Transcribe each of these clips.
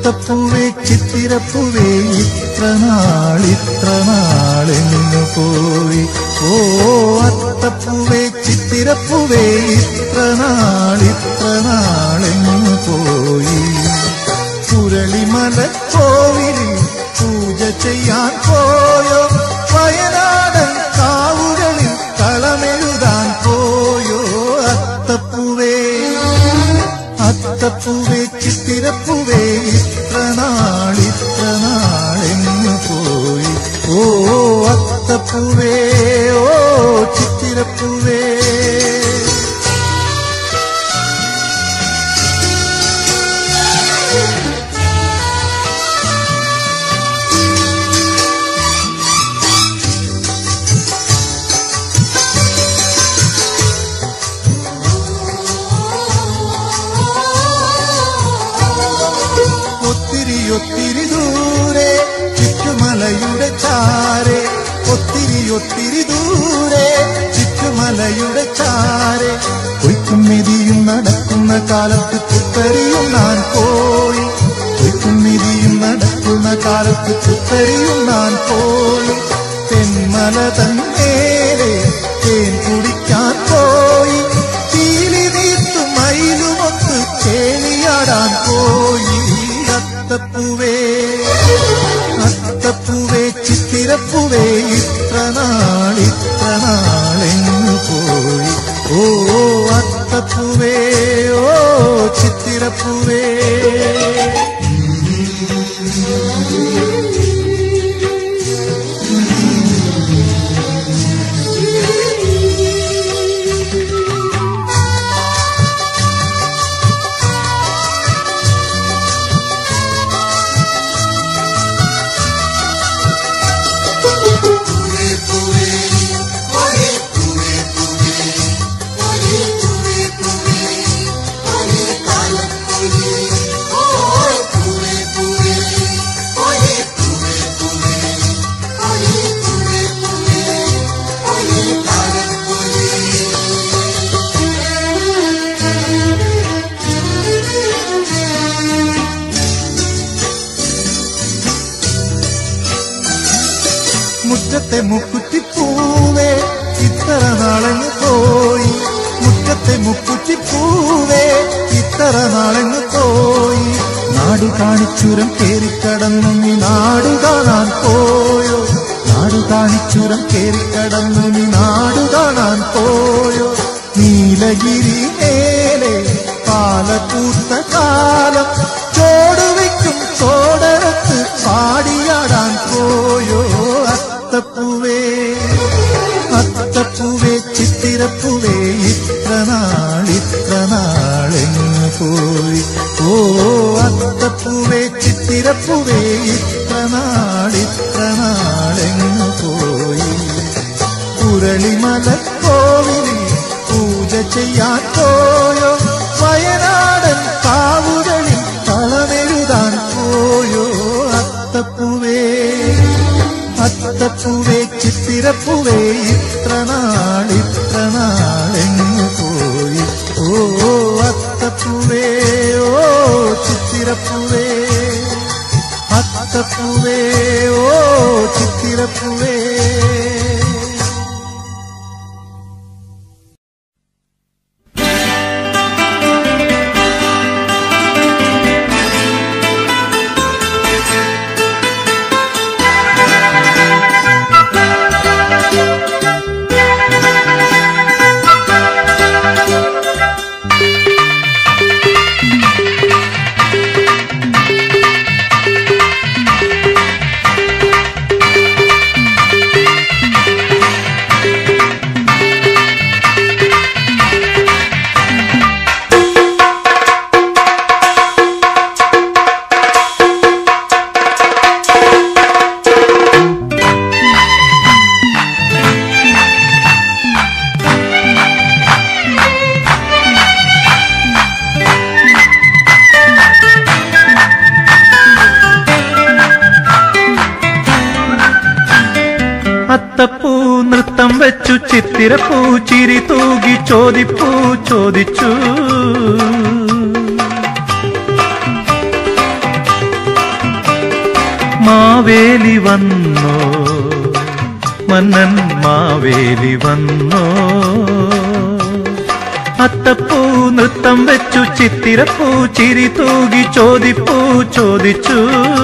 അത്തപ്പൂവേ ചിത്തിരപ്പൂവേ ഇത്ര നാൾ ഇത്ര നാളെങ്ങു പോയി ഓ അത്തപ്പൂവേ ചിത്തിരപ്പൂവേ ഇത്ര നാൾ ഇത്ര നാളെങ്ങു പോയി പുരളിമല കോവിലിൽ പൂജ ചെയ്യാൻ പോയോ വയനാടൻ കാവുകളിൽ കളമെഴുതാൻ പോയോ അത്തപ്പൂവേ അത്തപ്പൂവേ ചിത്തിരപ്പൂവേ ഇത്ര നാൾ ഇത്ര നാളെങ്ങു പോയി ഓ അത്തപ്പൂവേ ഓ ചിത്തിരപ്പൂവേ ഒത്തിരി ഒത്തിരി ദൂരെ ചുറ്റുമലയുടെ ചാരെ ഒത്തിരി ഒത്തിരി ദൂരെ ചുറ്റുമലയുടെ ചാരെ കൊയ്ക്കും മെതിയും നടക്കുന്ന കാലത്ത് പുത്തരിയും ഞാൻ പോയി കൊയ്ക്കും മെതിയും നടക്കുന്ന കാലത്ത് പുത്തരിയും ഞാൻ പോയി തെന്മല തന്നേരെ തേൻ കുടിക്കാൻ പോയി തീലി നീർത്തും മയിലുമൊത്ത് കേളിയാടാൻ പോയി അത്തപ്പൂവേ അത്തപ്പൂവേ ചിത്തിരപ്പൂവേ ഇത്ര നാൾ ഇത്ര നാളെങ്ങു പോയി ഓ അത്തപ്പൂവേ ഓ ചിത്തിരപ്പൂവേ മുറ്റത്തെ മുക്കുറ്റിപ്പൂവേ ഇത്ര നാളങ്ങ് പോയി മുറ്റത്തെ മുക്കുറ്റിപ്പൂവേ ഇത്ര നാളങ്ങ് പോയി നാടു കാണിച്ചുരം കേറിക്കടന്നു നീ നാടു കാണാൻ പോയോ നാടു കാണിച്ചുരം കേറിക്കടന്നു നീ നാടു കാണാൻ പോയോ നീലഗിരി മേലെ പാലക്കൂത്ത കാലം ചോടുവയ്ക്കും ചോടരത്ത് പാടിയാടാൻ പോയോ അത്തപ്പൂവേ അത്തപ്പൂവേ ചിത്തിരപ്പൂവേ ഇത്ര നാൾ ഇത്ര നാളെങ്ങു പോയി ഓ അത്തപ്പൂവേ ചിത്തിരപ്പൂവേ ഇത്ര നാൾ ഇത്ര നാളെങ്ങു പോയി പുരളിമല കോവിലിൽ പൂജ ചെയ്യാൻ പോയോ വയനാടൻ കാവുകളിൽ കളമെഴുതാൻ പോയോ അത്തപ്പൂവേ അത്തപ്പൂവേ ചിത്തിരപ്പൂവേ ഇത്ര നാൾ ഇത്ര നാളെങ്ങു പോയി ഓ അത്തപ്പൂവേ ഓ ചിത്തിരപ്പൂവേ അത്തപ്പൂവേ ഓ ചിത്തിരപ്പൂവേ അത്തപ്പൂ നൃത്തം വെച്ചു ചിത്തിരപ്പൂ ചിരി തൂകി ചോദിപ്പൂ ചോദിച്ചു മാവേലി വന്നോ മന്നൻ മാവേലി വന്നോ അത്തപ്പൂ നൃത്തം വെച്ചു ചിത്തിരപ്പൂ ചിരി തൂകി ചോദിപ്പൂ ചോദിച്ചു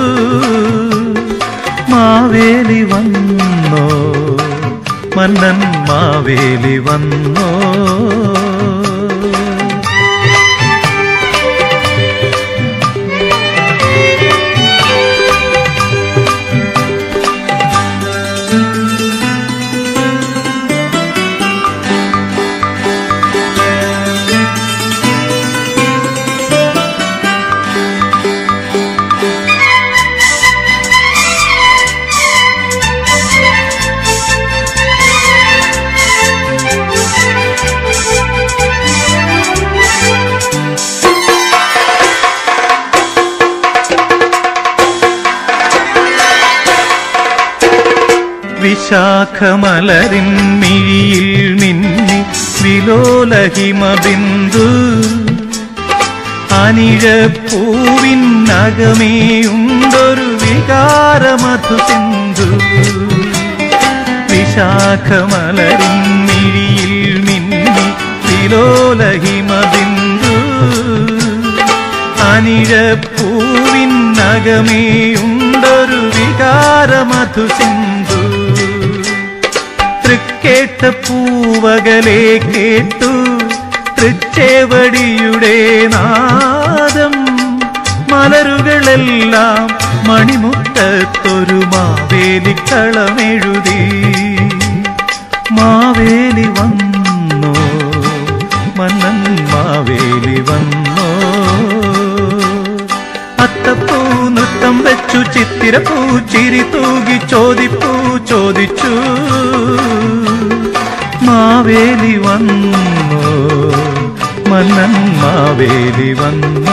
മാവേലി വന്നോ മന്നൻ മാവേലി വന്നോ വിശാഖമലരിൻ മിഴിയിൽ മിന്നി വിലോലഹിമബിന്ദു അനിഴപ്പൂവിനകമേയുണ്ടൊരു വികാരമധു സിന്ധു വിശാഖമലരിൻ മിഴിയിൽ മിന്നി വിലോലഹിമബിന്ദു അനിഴപ്പൂവിനകമേയുണ്ടൊരു വികാരമധു സിന്ധു തൃക്കേട്ട പൂവകലെ കേട്ടു തൃച്ചേവടിയുടെ നാദം മലരുകളെല്ലാം മണിമുറ്റത്തൊരു മാവേലിക്കളമെഴുതി മാവേലി വന്നോ മന്നൻ മാവേലി വന്നോ അത്തപ്പൂ നൃത്തം വെച്ചു ചിത്തിരപ്പൂ ചിരി തൂകി ചോദിപ്പൂ ചോദിച്ചു മാവേലി വന്നോ മന്നൻ മാവേലി വന്നോ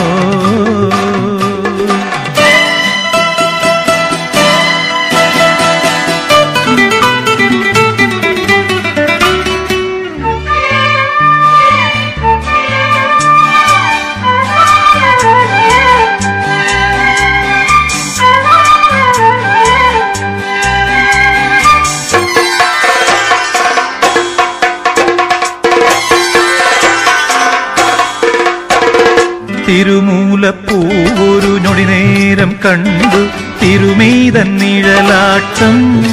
തിരുമൂലപ്പൂവൊരു ഞൊടി നേരം കണ്ടു തിരുമീതൻ നിഴലാട്ടം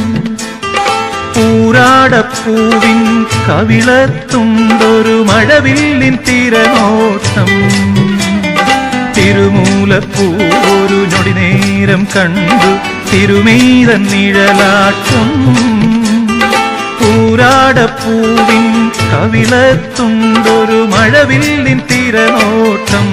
പൂരാടപ്പൂവിൻ കവിളത്തുണ്ടൊരു മഴവില്ലിൻ തിരനോട്ടം തിരുമൂലപ്പൂവൊരു ഞൊടി നേരം കണ്ടു തിരുമീതൻ നിഴലാട്ടം പൂരാടപ്പൂവിൻ കവിളത്തുണ്ടൊരു മഴവില്ലിൻ തിരനോട്ടം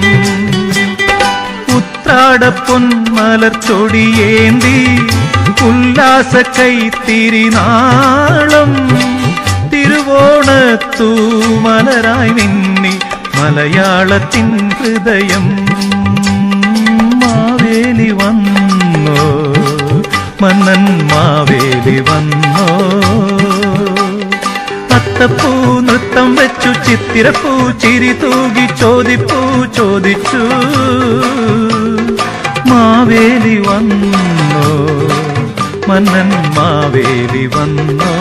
ഉത്രാട പൊന്മലർ ചൊടിയേന്തി ഉല്ലാസ കൈത്തിരി നാളം തിരുവോണത്തു മലരായി നിന്നി മലയാളത്തിൻ ഹൃദയം മാവേലി വന്നോ മന്നൻ മാവേലി വന്നോ അത്തപ്പൂ നൃത്തം വെച്ചു ചിത്തിരപ്പൂ ചിരി തൂകി ചോദിപ്പൂ ചോദിച്ചു മാവേലി വന്നോ മന്നൻ മാവേലി വന്നോ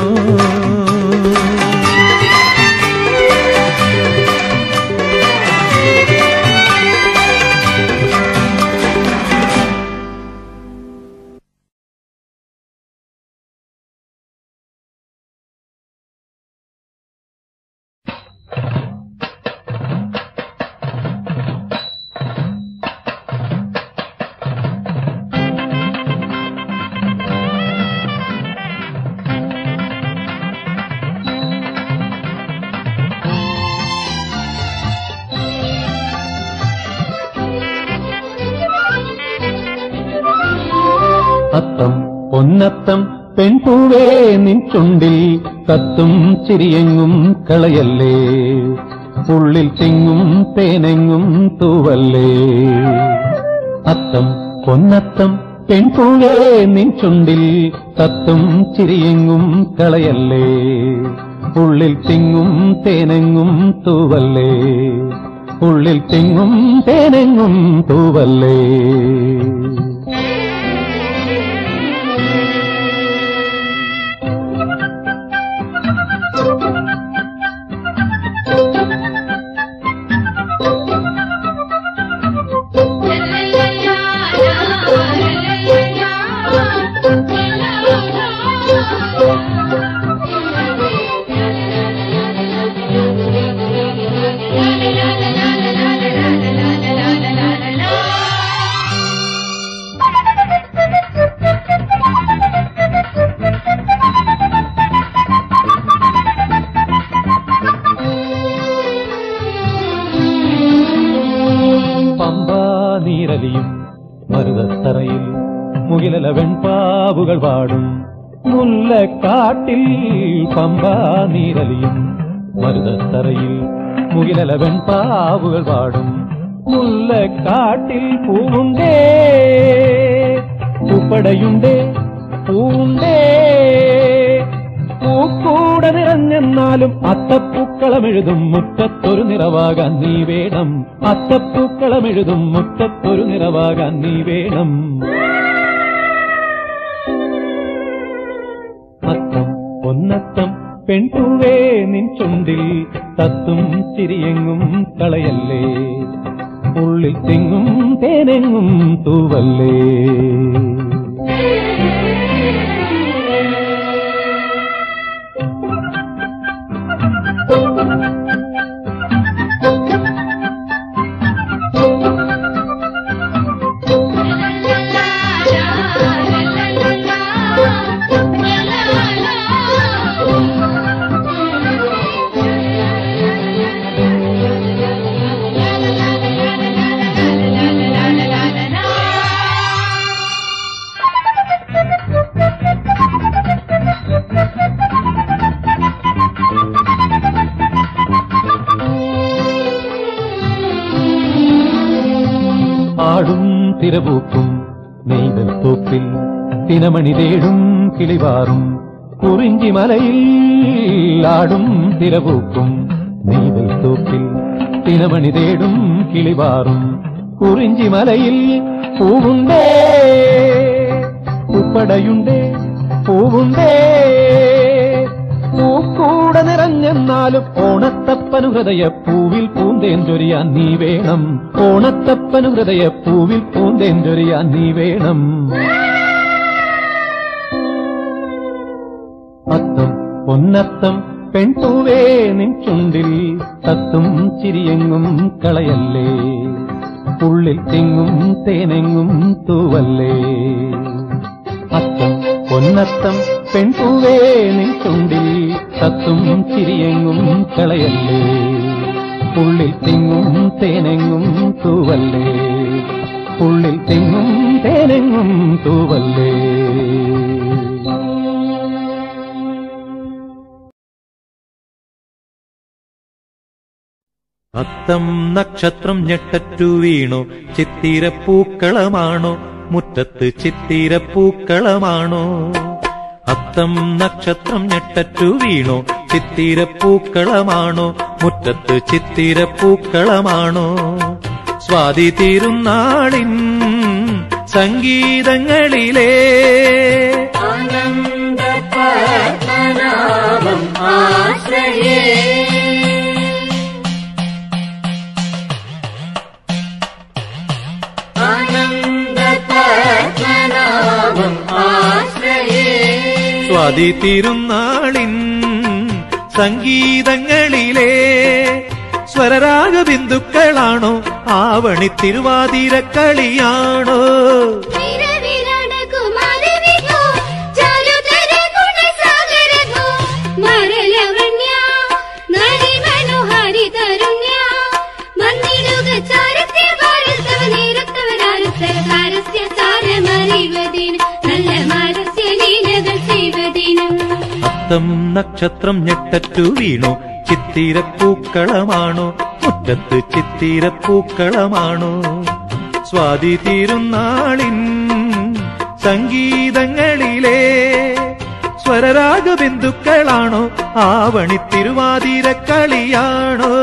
അത്തം പൊന്നത്തം പെൺപൂവേ നിൻ ചുണ്ടിൽ കത്തും ചിരിയെങ്ങും കളയല്ലേ ഉള്ളിൽ തിങ്ങും തേനെങ്ങും തൂവല്ലേ അത്തം പൊന്നത്തം പെൺപൂവേ നിൻ ചുണ്ടിൽ കത്തും ചിരിയെങ്ങും കളയല്ലേ ഉള്ളിൽ തിങ്ങും തേനെങ്ങും തൂവല്ലേ ഉള്ളിൽ തിങ്ങും തേനെങ്ങും തൂവല്ലേ നീരലിയും മരുതത്തറയിൽ മുകിലല വെൺപാവുകൾ പാടും മുല്ലക്കാട്ടിൽ പമ്പാ നീരലിയും മരുതത്തറയിൽ മുകിലല വെൺപാവുകൾ പാടും മുല്ലക്കാട്ടിൽ പൂവുണ്ടേ പൂപ്പടയുണ്ടേ പൂവുണ്ടേ പൂക്കൂടെ നിറഞ്ഞെന്നാലും അത്തപ്പൂക്കളമെഴുതും മുറ്റത്തൊരു നിറവാകാൻ നീ വേണം അത്തപ്പൂക്കളമെഴുതും മുറ്റത്തൊരു നിറവാകാൻ നീ വേണം അത്തം പൊന്നത്തം പെൺപൂവേ നിൻ ചുണ്ടിൽ തത്തും ചിരിയെങ്ങും കളയല്ലേ ഉള്ളിൽ തെങ്ങും തേനെങ്ങും തൂവല്ലേ ആടും തിരപൂക്കും നെയ്തൽ തോപ്പിൽ തിനമണി തേടും കിളിവാറും കുറിഞ്ചി മലയിൽ ആടും തിരപൂക്കും നെയ്തൽ തോപ്പിൽ തിനമണി തേടും കിളിവാറും കുറിഞ്ചി മലയിൽ പൂവുണ്ടേ ഉപ്പടയുണ്ടേ പൂവുണ്ടേ പൂക്കൂടെ നിറഞ്ഞെന്നാലും ഓണത്തപ്പനു ഹൃദയ പൂവിൽ പൂന്തേൻ ചൊരിയാൻ നീ വേണം ഓണത്തപ്പനു ഹൃദയ പൂവിൽ പൂന്തേൻ ചൊരിയാൻ നീ വേണം അത്തം പൊന്നത്തം പെൺപൂവേ നിൻ ചുണ്ടിൽ തത്തും ചിരിയെങ്ങും കളയല്ലേ ഉള്ളിൽ തെങ്ങും തേനെങ്ങും തൂവല്ലേ അത്തം പൊന്നത്തം പെൺപൂവേ നിൻ ചുണ്ടിൽ തത്തും ചിരിയെങ്ങും കളയല്ലേ ഉള്ളിൽ തെങ്ങും തേനെങ്ങും തൂവല്ലേ ഉള്ളിൽ തെങ്ങും തേനെങ്ങും തൂവല്ലേ അത്തം നക്ഷത്രം ഞെട്ടറ്റു വീണു ചിത്തിരപ്പൂക്കളമാണോ മുറ്റത്ത് ചിത്തിരപ്പൂക്കളമാണോ അത്തം നക്ഷത്രം ഞെട്ടറ്റു വീണു ചിത്തിരപ്പൂക്കളമാണോ മുറ്റത്ത് ചിത്തിരപ്പൂക്കളമാണോ സ്വാതി തിരുനാളിൻ സംഗീതങ്ങളിലേ സ്വാതി തിരുനാളിൻ സംഗീതങ്ങളിലെ സ്വരരാഗ ബിന്ദുക്കളാണോ ആവണി തിരുവാതിരക്കളിയാണോ നല്ല മാരസ്യ ലീലകൾ ചെയ്വതിനും അത്തം നക്ഷത്രം ഞെട്ടറ്റു വീണു ചിത്തിരപ്പൂക്കളമാണോ മുറ്റത്ത് ചിത്തിരപ്പൂക്കളമാണോ സ്വാതി തിരുനാളിൻ സംഗീതങ്ങളിലെ സ്വരരാഗ ബിന്ദുക്കളാണോ ആവണി തിരുവാതിരക്കളിയാണോ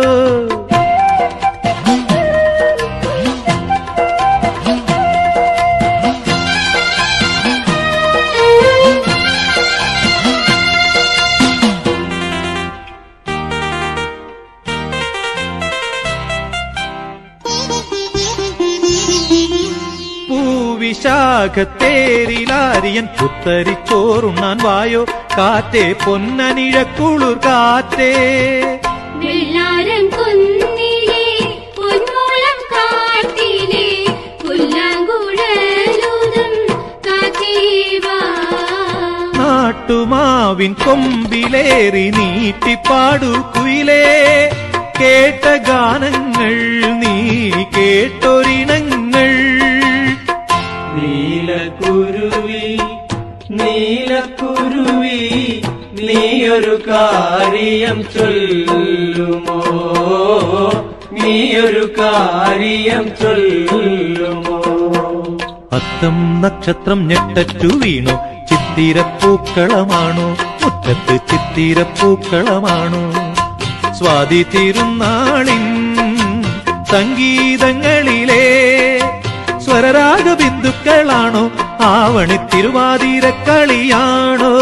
പൂവിശാഖത്തേരിലാരിയൻ പുത്തരിച്ചോറുണ്ണാൻ വായോ കാറ്റേ പൊന്നനിഴക്കുളിർ കാറ്റേ വെള്ളാരം കുന്നിലെ പൊന്മുളം കാട്ടിലെ പുല്ലാങ്കുഴലൂതും കാറ്റേവാ നാട്ടുമാവിൻ കൊമ്പിലേറി നീട്ടിപ്പാടു കുയിലേ കേട്ട ഗാനങ്ങൾ നീ കേട്ടൊരിണങ്ങൾ നീയൊരു കാര്യം ചൊല്ലുമോ നീയൊരു കാര്യം ചൊല്ലുമോ അത്തം നക്ഷത്രം ഞെട്ടറ്റു വീണു ചിത്തിരപ്പൂക്കളമാണു മുറ്റത്ത് ചിത്തിരപ്പൂക്കളമാണു സ്വാതി തിരുനാളിൻ സംഗീതങ്ങളിലെ സ്വരരാഗ ബിന്ദുക്കളാണോ ആവണി തിരുവാതിരക്കളിയാണോ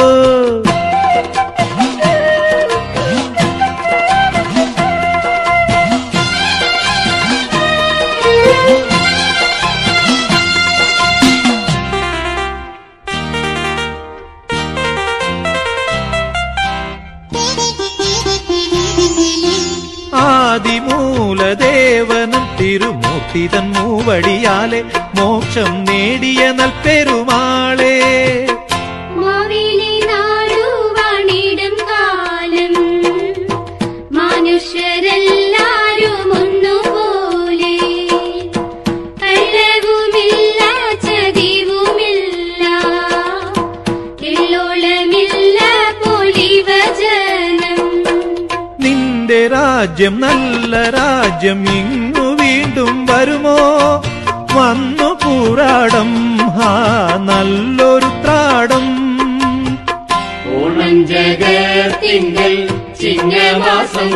ആദിമൂലദേവനും തിരുമൂർത്തിതൻ മൂവടിയാലെ മോക്ഷം നേടിയ നൽപെരുമാളെ മാവേലി നാടുവാണിടും കാലം മനുഷ്യരെല്ലാരും ഒന്നുപോലെ കള്ളവുമില്ല ചതിവുമില്ല എള്ളോളമില്ല പൊലിവചനം നിന്റെ രാജ്യം നല്ല രാജ്യം ഇങ്ങു വീണ്ടും വരുമോ വന്നു പൂരാടം ഹാ നല്ലൊരു ത്രാടം ഓണം ജഗത്തിങ്കൽ ചിങ്ങമാസം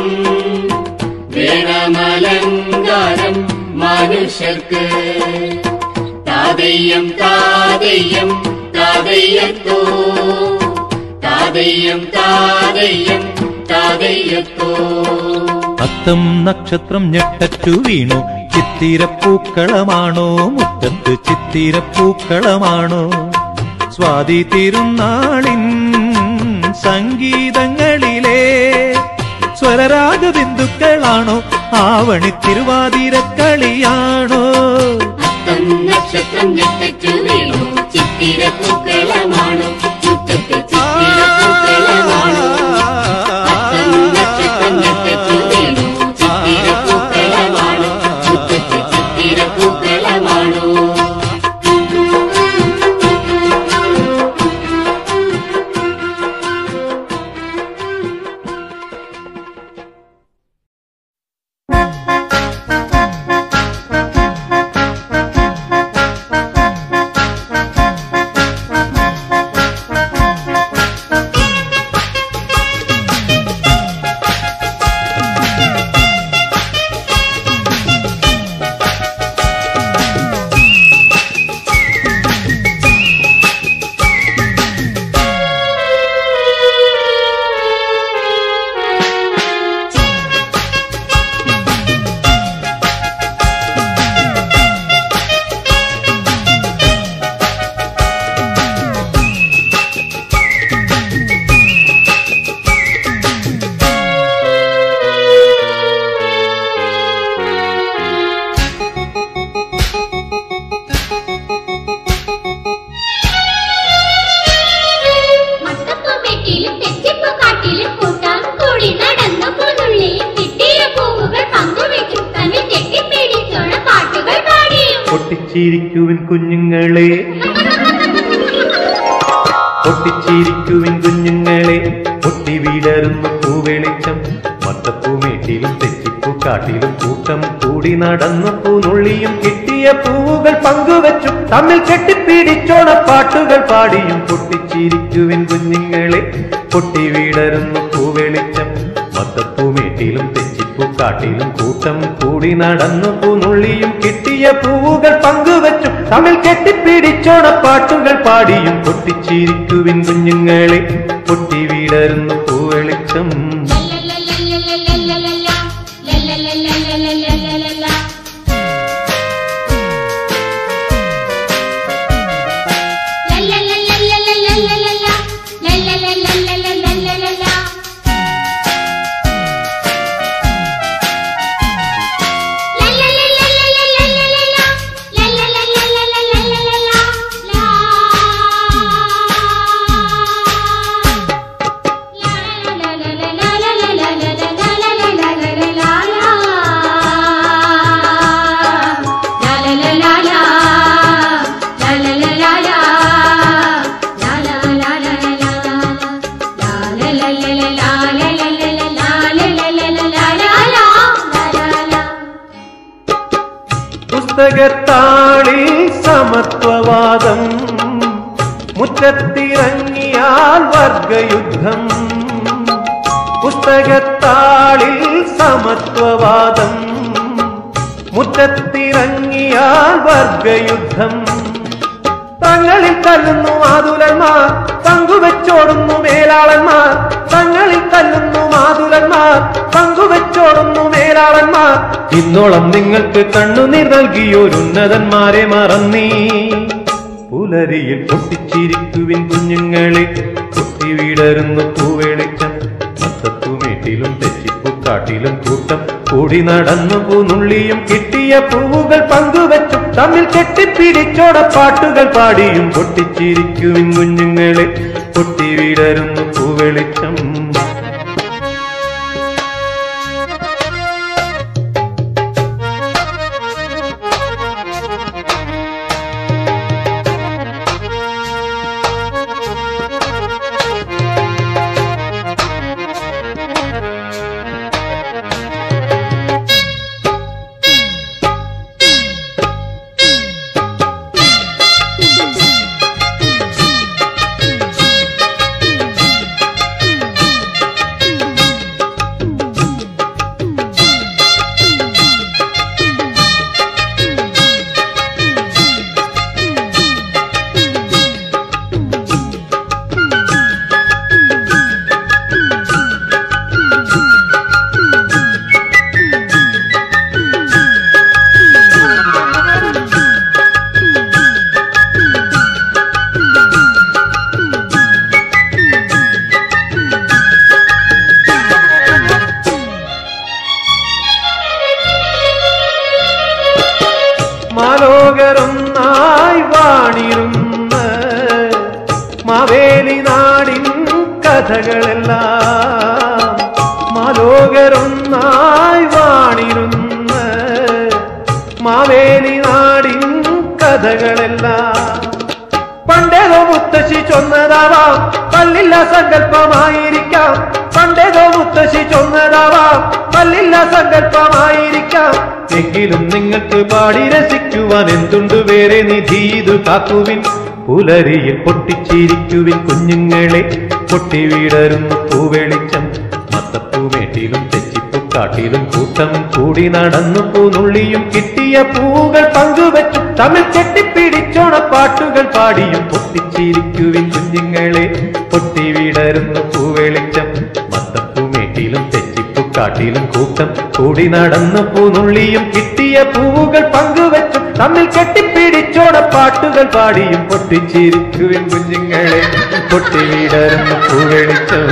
വേണമലങ്കാരം മനുഷ്യർക്ക് താതെയ്യം താതെയ്യം താതെയ്യത്തോ താതെയ്യം താതെയ്യം താതെയ്യത്തോ അത്തം നക്ഷത്രം ഞെട്ടറ്റു വീണു ചിത്തിരപ്പൂക്കളമാണോ മുറ്റത്ത് ചിത്തിരപ്പൂക്കളമാണോ സ്വാതി തിരുനാളിൻ സംഗീതങ്ങളിലെ സ്വരരാഗ ബിന്ദുക്കളാണോ ആവണി തിരുവാതിരക്കളിയാണോ അത്തം നക്ഷത്രം ഞെട്ടു വീണു ചിത്തിരപ്പൂക്കളമാണു മുറ്റത്ത് ചിത്തിരപ്പൂക്കളമാണു അത്തം നക്ഷത്രം ഞെട്ടു വീണു ചിത്തിരപ്പൂക്കളമാണു മുറ്റത്ത് ചിത്തിരപ്പൂക്കളമാണു മത്തപ്പൂമേട്ടിലും തെച്ചിപ്പൂ കാട്ടിലും കൂട്ടാൻ കൂടി നടന്നു പൂനുള്ളി കിട്ടിയ പൂവുകൾ പങ്കുവെക്കും തമ്മിൽ കെട്ടിപ്പിടിച്ചോണ പാട്ടുകൾ പാടിയും പൊട്ടിച്ചിരിക്കുവിൻ കുഞ്ഞുങ്ങളെ പൊട്ടിച്ചിരിക്കുവിൻ കുഞ്ഞുങ്ങളെ പൊട്ടി വീടരുന്നു പൂവെളിച്ചം മത്തപ്പൂമേട്ടിലും തെച്ചിപ്പൂ കാട്ടിലും കൂട്ടം കൂടി നടന്നു പൂനുള്ളിയും കിട്ടിയ പൂവുകൾ പങ്കുവച്ചു തമ്മിൽ കെട്ടിപ്പിടിച്ചോണ പാട്ടുകൾ പാടിയും പൊട്ടിച്ചിരിക്കുവിൻ കുഞ്ഞുങ്ങളെ പൊട്ടി വീടരുന്നു പൂവെളിച്ചം മത്തപ്പൂമേട്ടിലും തെച്ചിപ്പൂ കാട്ടിലും കൂട്ടം കൂടി നടന്നു പൂനുള്ളിയും കിട്ടിയ പൂവുകൾ പങ്കുവച്ചു തമ്മിൽ കെട്ടിപ്പിടിച്ചോണ പാട്ടുകൾ പാടിയും പൊട്ടിച്ചിരിക്കുവിൻ കുഞ്ഞുങ്ങളെ പൊട്ടി വീടരുന്നു പൂവെളിച്ചം la la la la la la la la la la la la la la പുസ്തകത്താളിൽ സമത്വവാദം മുറ്റത്തിറങ്ങിയാൽ വർഗയുദ്ധം പുസ്തകത്താളിൽ സമത്വവാദം മുറ്റത്തിറങ്ങിയാൽ വർഗയുദ്ധം തങ്ങളിൽ തല്ലുന്നു മാതുലന്മാർ പങ്കുവെച്ചോടുന്നു മേലാളന്മാർ തങ്ങളിൽ തല്ലുന്നു മാതുലന്മാർ പങ്കുവെച്ചോടുന്നു മേലാളന്മാർ ഇന്നോളം നിങ്ങൾക്ക് കണ്ണുനീർ നൽകിയോരുന്നതന്മാരെ മറന്നീ പുലരിയിൽ പൊട്ടിച്ചിരിക്കുവിൻ കുഞ്ഞുങ്ങളെ പൊട്ടി വീടരുന്നു പൂവെളിച്ചം മത്തത്തുമേട്ടിലും തെച്ചിപ്പുക്കാട്ടിലും കൂട്ടം കൂടി നടന്നു പൂനുള്ളിയും കിട്ടിയ പൂവുകൾ പങ്കുവെച്ചു തമ്മിൽ കെട്ടിപ്പിടിച്ചോട പാട്ടുകൾ പാടിയും പൊട്ടിച്ചിരിക്കുവിൻ കുഞ്ഞുങ്ങളെ പൊട്ടി വീടരുന്നു പൂവെളിച്ചം മാലോകരൊന്നായി വാണിരുന്ന മാവേലി നാടിൻ കഥകളെല്ലാം മാലോകരൊന്നായി വാണിരുന്ന മാവേലി നാടിൻ കഥകളെല്ലാം പണ്ടേതോ മുത്തശ്ശി ചൊന്നതാവാം പല്ലില്ല സങ്കല്പമായിരിക്കാം പണ്ടേതോ മുത്തശ്ശി ചൊന്നതാവാം പല്ലില്ല സങ്കല്പമായിരിക്കാം എങ്കിലും നിങ്ങൾക്ക് പാടി രസിക്കുവാൻ എന്തുണ്ട് വേറെ നിധി ഇത് കാക്കുവിൻ പുലരിയിൽ പൊട്ടിച്ചിരിക്കുവിൻ കുഞ്ഞുങ്ങളെ പൊട്ടി വീടരുന്നു പൂവെളിച്ചം മത്തപ്പൂമേട്ടിലും തെച്ചിപ്പുക്കാട്ടിലും കൂട്ടം കൂടി നടന്നു പൂനുള്ളിയും കിട്ടിയ പൂവുകൾ പങ്കുവെച്ചു തമ്മിൽ കെട്ടിപ്പിടിച്ചോണ പാട്ടുകൾ പാടിയും പൊട്ടിച്ചിരിക്കുവിൻ കുഞ്ഞുങ്ങളെ പൊട്ടി വീടരുന്നു പൂവെളിച്ചം മത്തപ്പൂമേട്ടിലും തെച്ചിപ്പുക്കാട്ടിലും കൂട്ടം കൂടി നടന്നു പൂനുള്ളിയും കിട്ടിയ പൂവുകൾ പങ്കുവെച്ചു തമ്മിൽ കെട്ടിപ്പിടിച്ചോണ പാട്ടുകൾ പാടിയും പൊട്ടിച്ചിരിക്കുവിൻ കുഞ്ഞുങ്ങളെ പൊട്ടി വീടരുന്നു പൂവെളിച്ചം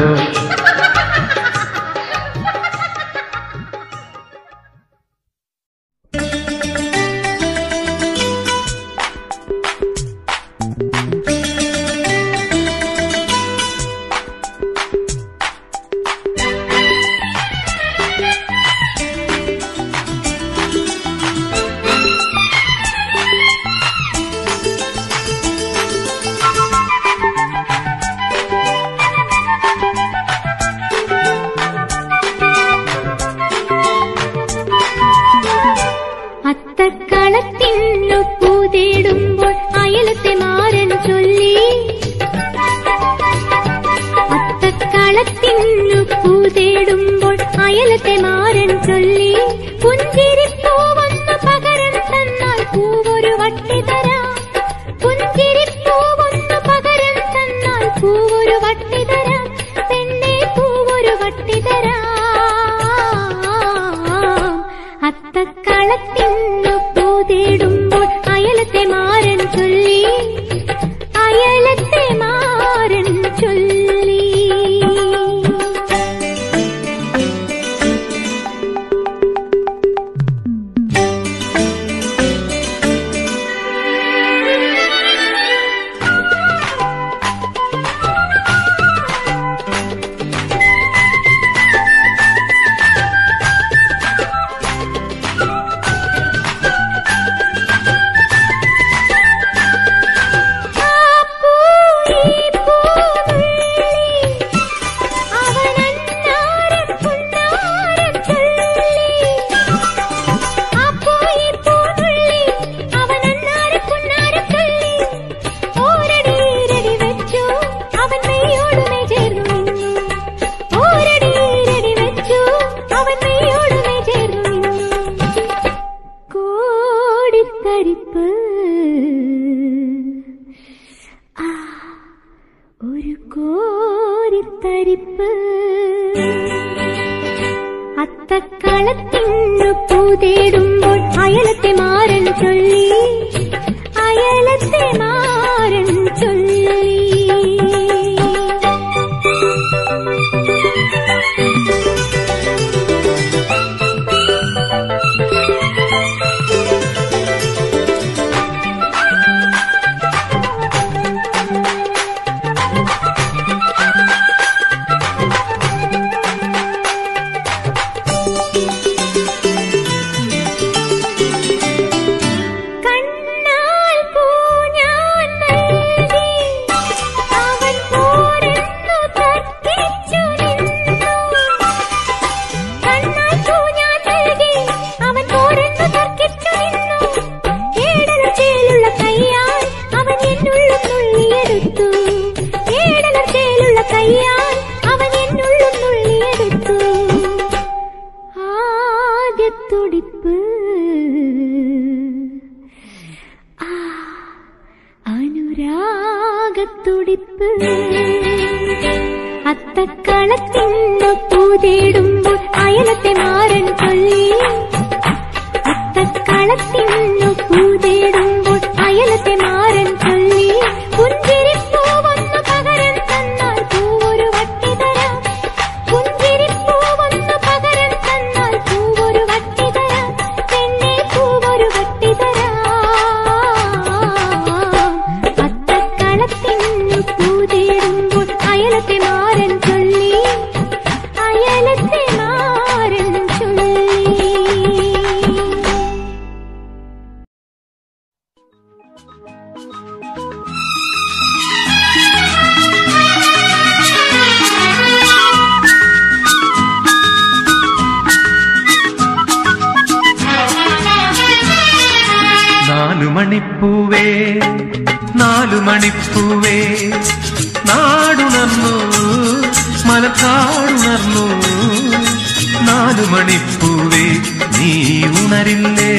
അത്തക്കളത്തിന്നു പൂതേടുമ്പോൾ അയലത്തെ മാരൻ ചൊല്ലി അത്തക്കളത്തിന്നു പൂതേടുമ്പോൾ അയലത്തെ മാരൻ ചൊല്ലി പുഞ്ചിരിപ്പൂവൊന്നു പകരം തന്നാൽ പൂവൊരു വട്ടി തരാം പുഞ്ചിരിപ്പൂവൊന്നു പകരം തന്നാൽ പൂവൊരു വട്ടി തരാം പെണ്ണെ പൂവൊരു വട്ടി തരാം അത്തക്കളത്തിന്നു പൂതേടുമ്പോൾ അയലത്തെ മാരൻ ചൊല്ലി അയലത്തെ മാരൻ ചൊല്ലി പൂതേടുമ്പോൾ അയലത്തെ മാരൻ ചൊല്ലി അയലത്തെ മാരൻ ചൊല്ലി കണ്ണാൽ പൂഞ്ഞാൻ നൽകി അവൻ പോരെന്നു തർക്കിച്ചു നിന്നു കണ്ണാൽ പൂഞ്ഞാൻ നൽകി അവൻ പോരെന്നു തർക്കിച്ചു നിന്നു ഏടല ചേലുള്ള കയ്യാൽ അവൻ എന്നുള്ളും നുള്ളിയെടുത്തു ഏടല ചേലുള്ള കയ്യാൽ അവൻ എന്നുള്ളും നുള്ളിയെടുത്തു ആദ്യത്തുടിപ്പ് ആ അനുരാഗത്തുടിപ്പ് അത്തക്കളത്തിന്നു പൂതേടുമ്പോൾ അയലത്തെ മാറൻ ചൊല്ലി അത്തക്കളത്തിന്നു പൂതേടുമ്പോൾ അയലത്തെ മാറൻ ചൊല്ലി പുഞ്ചിരിപ്പൂവൊന്നു പകരം തന്നാൽ പൂവൊരു വട്ടി തരാം പുഞ്ചിരിപ്പൂവൊന്നു പകരം തന്നാൽ പൂവൊരു വട്ടി തരാം പെണ്ണെ പൂവൊരു വട്ടി തരാം അത്തക്കളത്തിന്നു പൂതേടുമ്പോൾ അയലത്തെ മാറൻ ചൊല്ലി അയലത്തെ മാറൻ ചൊല്ലി നാലു മണിപ്പൂവേ നാലു മണിപ്പൂവേ നാടുണർന്നു മലക്കാടുണർന്നു നാലു മണിപ്പൂവേ നീ ഉണരില്ലേ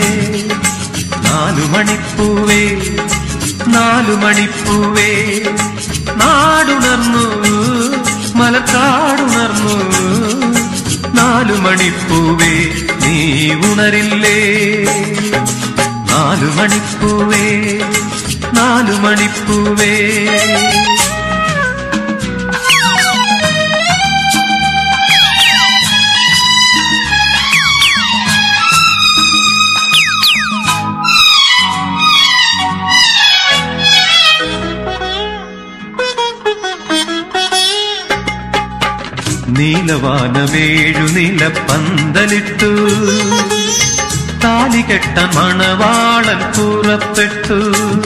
നാലു മണിപ്പൂവേ നാലു മണിപ്പൂവേ നാടുണർന്നു മലക്കാടുണർന്നു നാലു മണിപ്പൂവേ നീ ഉണരില്ലേ നാലു മണിപ്പൂവേ നാലു മണിപ്പൂവേ നീലവാനമേഴു നില പന്തലിട്ടു താലികെട്ട മണവാളൻ പുറപ്പെട്ടു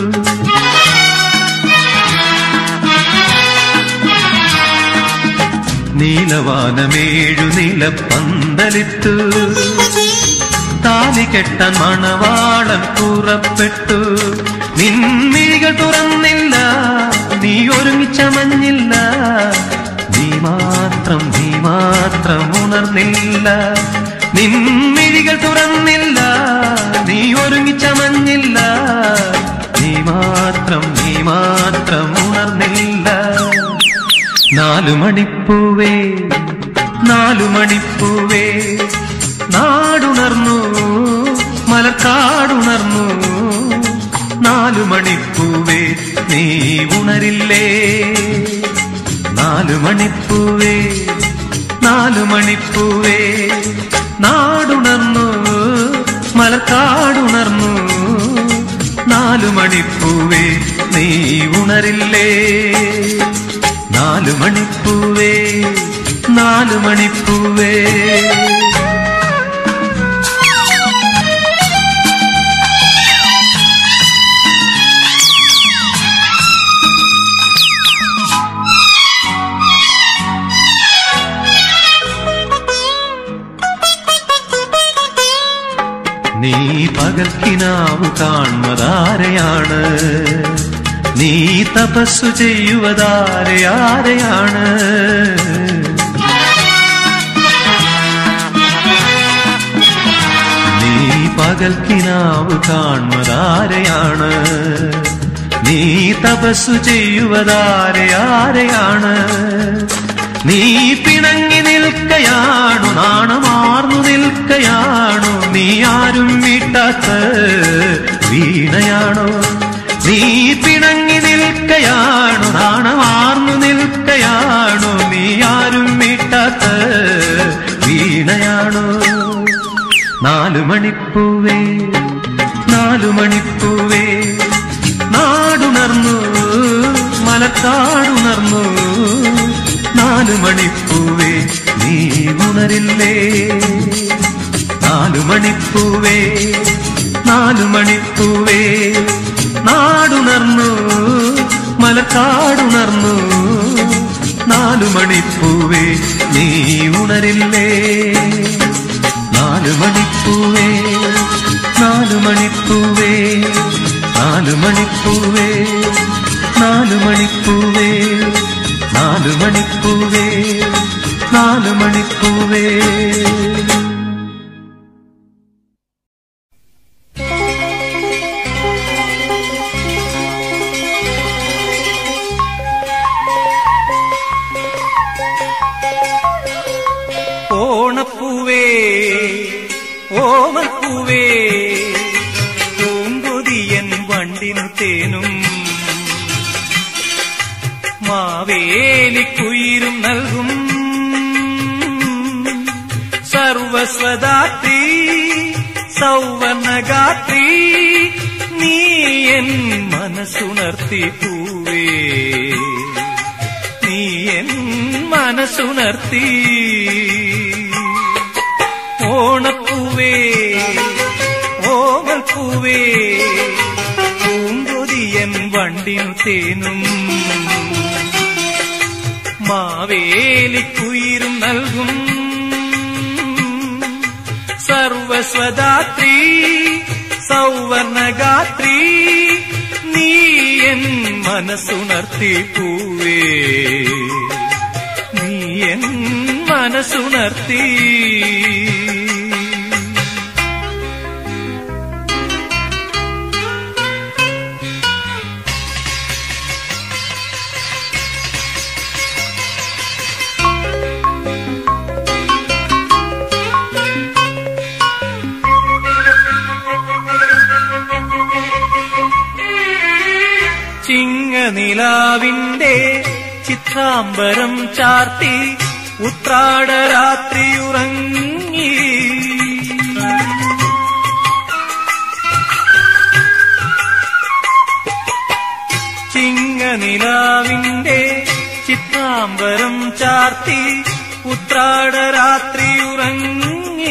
നീലവാനമേഴു നില പന്തലിട്ടു താലികെട്ട മണവാളൻ പുറപ്പെട്ടു നിൻമിഴികൾ തുറന്നില്ല നീ ഒരുമിച്ചമഞ്ഞില്ല നീ മാത്രം നീ മാത്രം ഉണർന്നില്ല നിൻമിഴികൾ തുറന്നില്ല നീ ഒരുമിച്ചമഞ്ഞില്ല നീ മാത്രം നീ മാത്രം ഉണർന്നില്ല നാലു മണിപ്പൂവേ നാലു മണിപ്പൂവേ നാടുണർന്നു മലക്കാടുണർന്നു നാലു മണിപ്പൂവേ നീ ഉണരില്ലേ നാലു മണിപ്പൂവേ നാലു മണിപ്പൂവേ നാടുണർന്നു മലക്കാടുണർന്നു നാലു മണിപ്പൂവേ നീ ഉണരില്ലേ നാലു മണിപ്പൂവേ നാലു മണിപ്പൂവേ നീ പകൽക്കിനാവ് കാണുന്നതാരെയാണ് നീ തപസ്സു ചെയ്യുവതാരെയാരെയാണ് നീ പകൽക്കിനാവ് കാണുന്നതാരെയാണ് നീ തപസ്സു ചെയ്യുവതാരെയാരെയാണ് നീ പിണങ്ങി നിൽ നിൽക്കയാണു നാണമാർന്നു നിൽക്കയാണു നീ ആരും വീട്ടാത്ത വീണയാണോ നീ പിണങ്ങി നിൽക്കയാണു നാണമാർന്നു നിൽക്കയാണു നീ ആരും വീട്ടാത്ത വീണയാണോ നാലു മണിപ്പൂവേ നാലു മണിപ്പൂവേ നാടുണർന്നു മലക്കാടുണർന്നു നാലു മണിപ്പൂവേ നീ ഉണരില്ലേ നാലു മണിപ്പൂവേ നാലു മണിപ്പൂവേ നാടുണർന്നു മലക്കാടുണർന്നു നാലു മണിപ്പൂവേ നീ ഉണരില്ലേ നാലു മണിപ്പൂവേ നാലു മണിപ്പൂവേ നാലു മണിപ്പൂവേ നാലു മണിപ്പൂവേ നാലു മണിപ്പൂവേ നാലു മണിപ്പൂവേ ഓണപ്പൂവേ ഓമപ്പൂവേ പൂങ്കൊതിയൻ വണ്ടിനു തേനും മാവേലിക്കുയിരും നൽകും സർവസ്വദാത്രി സൗവർണഗാത്രി നീ എൻ മനസ്സുണർത്തി പൂവേ നീ എൻ മനസ്സുണർത്തി ഓണപ്പൂവേ ഓമൽപ്പൂവേ പൂങ്കൊതിയൻ വണ്ടിനു തേനും മാവേലിക്കുയിരും നൽകും സർവസ്വദാത്രി സൗവർണഗാത്രി നീ എൻ മനസ്സുണർത്തി പൂവേ നീ എൻ മനസ്സുണർത്തി ചിങ്ങനിലാവിന്റെ ചിത്രാംബരം ചാർത്തി ഉത്രാടരാത്രിയുറങ്ങി ചിങ്ങനിലാവിന്റെ ചിത്രാംബരം ചാർത്തി ഉത്രാടരാത്രിയുറങ്ങി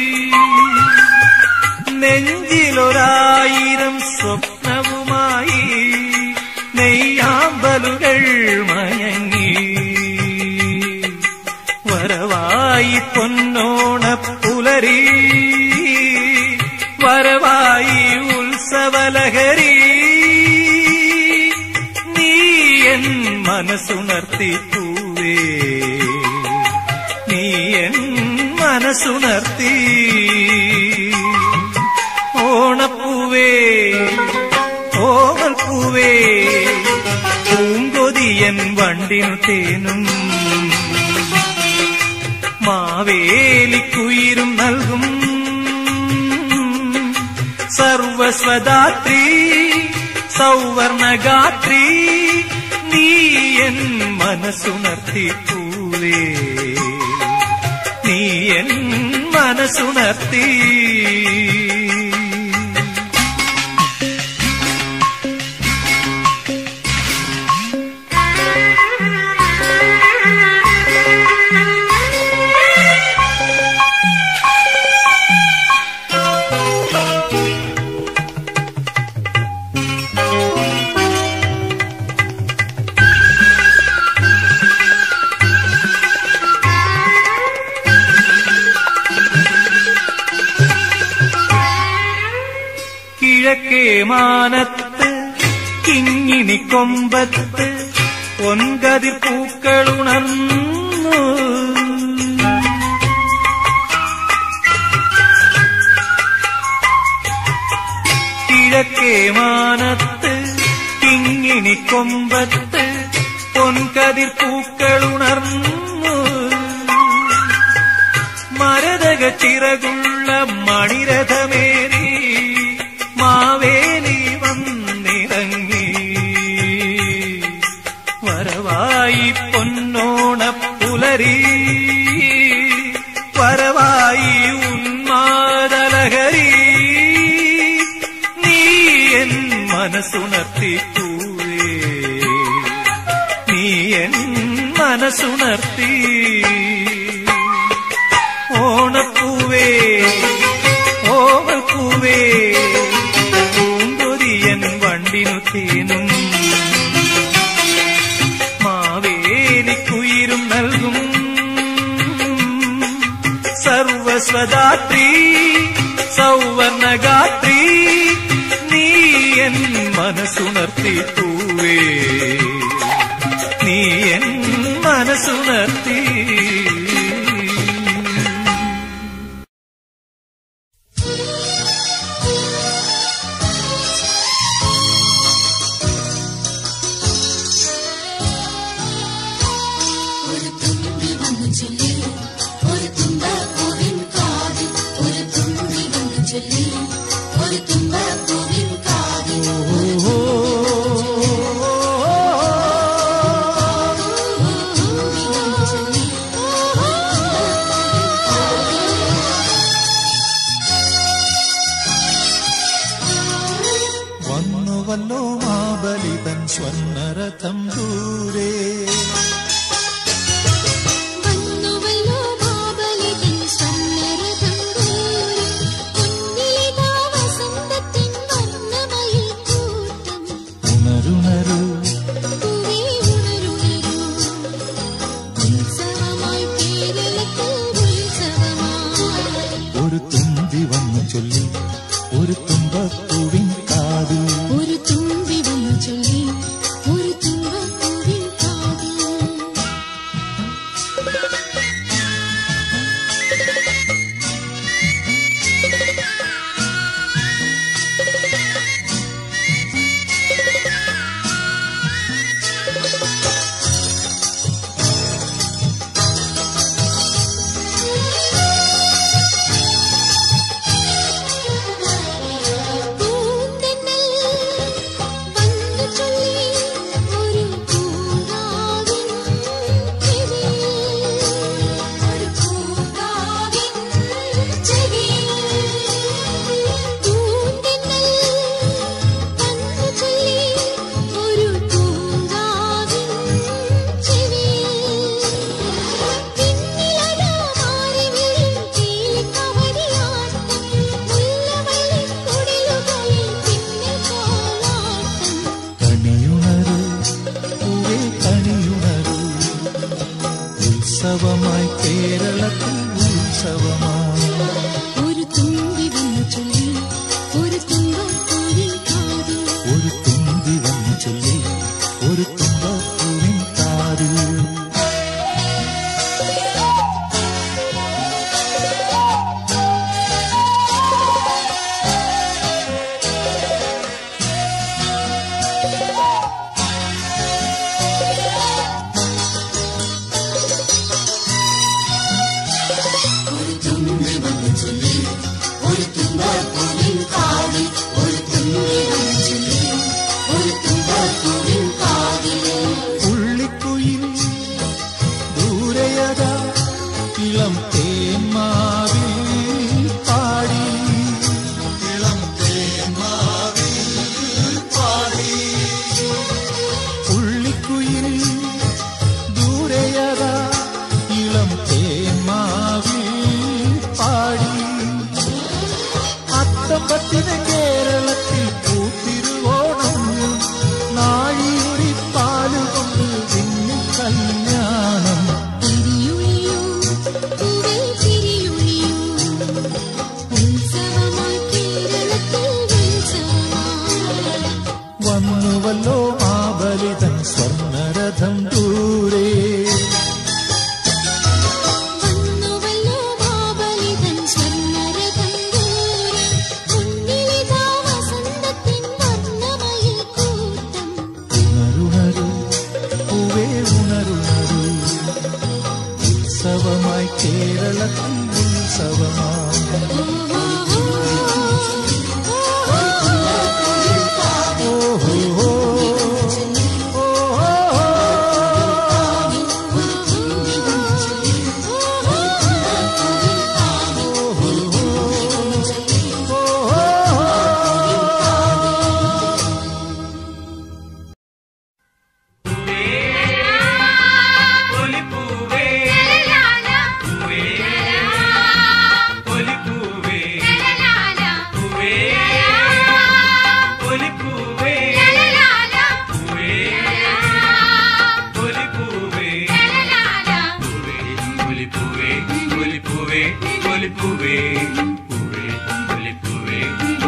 നെഞ്ചിലൊരായിരം സ്വപ്നവുമായി നെയ്യാമ്പലുകൾ മയങ്ങി വരവായി പൊന്നോണ പുലരി വരവായി ഉത്സവലഹരി നീ എൻ മനസ്സുണർത്തി പൂവേ നീ എൻ മനസ്സുണർത്തി ഓണപ്പൂവേ ഓവൽപ്പൂവേ പൂങ്കൊതിയൻ വണ്ടിനു തേനും മാവേലിക്കുയിരും നൽകും സർവസ്വദാത്രി സൗവർണഗാത്രി നീ എൻ മനസ്സുണർത്തി പൂവേ നീ എൻ മനസ്സുണർത്തി കിഴക്കേ മാനത്ത് കിങ്ങിണി കൊമ്പത്ത് പൊൻകതിർ പൂക്കളുണർന്നു കിഴക്കേ മാനത്ത് കിങ്ങിണി കൊമ്പത്ത് പൊൻകതിർ പൂക്കളുണർന്നു കനക ചിറകുള്ള മണിരഥമേറി മാവേലി വന്നിറങ്ങി വരവായി പൊന്നോണ പുലരി വരവായി ഉന്മാദലഹരി നീ എൻ മനസ്സുണർത്തി പൂവേ നീ എൻ മനസ്സുണർത്തി ഓണപ്പൂവേ ഓവൽപ്പൂവേ പൂങ്കൊതിയൻ വണ്ടിനു തേനും മാവേലിക്കുയിരും നൽകും സർവസ്വദാത്രി സൗവർണഗാത്രി നീ എൻ മനസ്സുണർത്തി പൂവേ നീ എൻ മനസ്സുണർത്തി ഒരു തുമ്പി വന്നു ചൊല്ലി ഒരു തുമ്പപ്പൂവിൻ കാതിൽ ഒരു തുമ്പി വന്നു ചൊല്ലി ഒരു തുമ്പപ്പൂവിൻ കാതിൽ ഒരു തുമ്പി വന്നു ചൊല്ലി വന്നുവല്ലോ മാബലിതൻ സ്വർണരഥം ദൂരെ വന്നുവല്ലോ മാബലിതൻ സ്വർണ്ണരഥം ദൂരെ. പൊന്നിലിതാ വസന്തത്തിൻ വർണ്ണമയിൽ കൂട്ടം. ഉണരുണരു പൂവേ ഉണരുണരൂ. ഉത്സവമായി കേരളത്തിൽ ഉത്സവമായി. ഒരു തുമ്പി വന്നു ചൊല്ലി ഒരു തുമ്പപ്പൂവിൻ കാതിൽ ഒരു തുമ്പി വന്നു ചൊല്ലി ഒരു തുമ്പപ്പൂവിൻ കാതിൽ പൂന്തന്നൽ വന്നു ചൊല്ലി ഒരു പൂങ്കാവിൻ ചെവിയിൽ ഒരു പൂങ്കാവിൻ ചെവിയിൽ പൂന്തന്നൽ വന്നു ചൊല്ലി ഒരു പൂങ്കാവിൻ ചെവിയിൽ പിന്നിലതാ മാറി വീഴും തീലിക്കവടിയാട്ടം മുല്ലവള്ളിക്കുടിലുകളിൽ പിന്നിൽ കോലാട്ടം കണിയുണരു പൂവേ കണിയുണരു ഉത്സവമായി കേരളത്തിൽ ഉത്സവമായി ഒരു തുമ്പി വന്നു ചൊല്ലി ഒരു തുമ്പപ്പൂവിൻ കാതിൽ ഒരു തുമ്പി വന്നു ചൊല്ലി ഒരു തുമ്പപ്പൂവിൻ കാതിൽ ഒരു തുമ്പി വന്നു ചൊല്ലി ഒരു തുമ്പപ്പൂവിൻ കാതിൽ ഒരു തുമ്പി വന്നു ചൊല്ലി ഒരു തുമ്പപ്പൂവിൻ കാതിൽ ഉള്ളിക്കുയിൽ ദൂരയത ഇളം തേന്മാവിൽ പാടി ഇളം തേന്മാവിൽ പാടി ഉള്ളിക്കുയിൽ ദൂരയത ഇളം തേന്മാവിൽ പാടി അത്തമ്പത്തിന് കേരളത്തിൽ പൂത്തിരുവോണം നാഴിയുരി പാലുകൊണ്ട് പിന്നെ കല്യാണം തിരിയുളിയൂ പൂവേ തിരിയുളിയൂ ഉത്സവമായി കേരളത്തിൽ ഉത്സവമായി വന്നുവല്ലോ മാബലിതൻ സ്വർണരഥം ദൂരെ വന്നുവല്ലോ മാബലിതൻ സ്വർണ്ണരഥം ദൂരെ മുന്നിലിതാ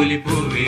പൊലിപ്പൂവേ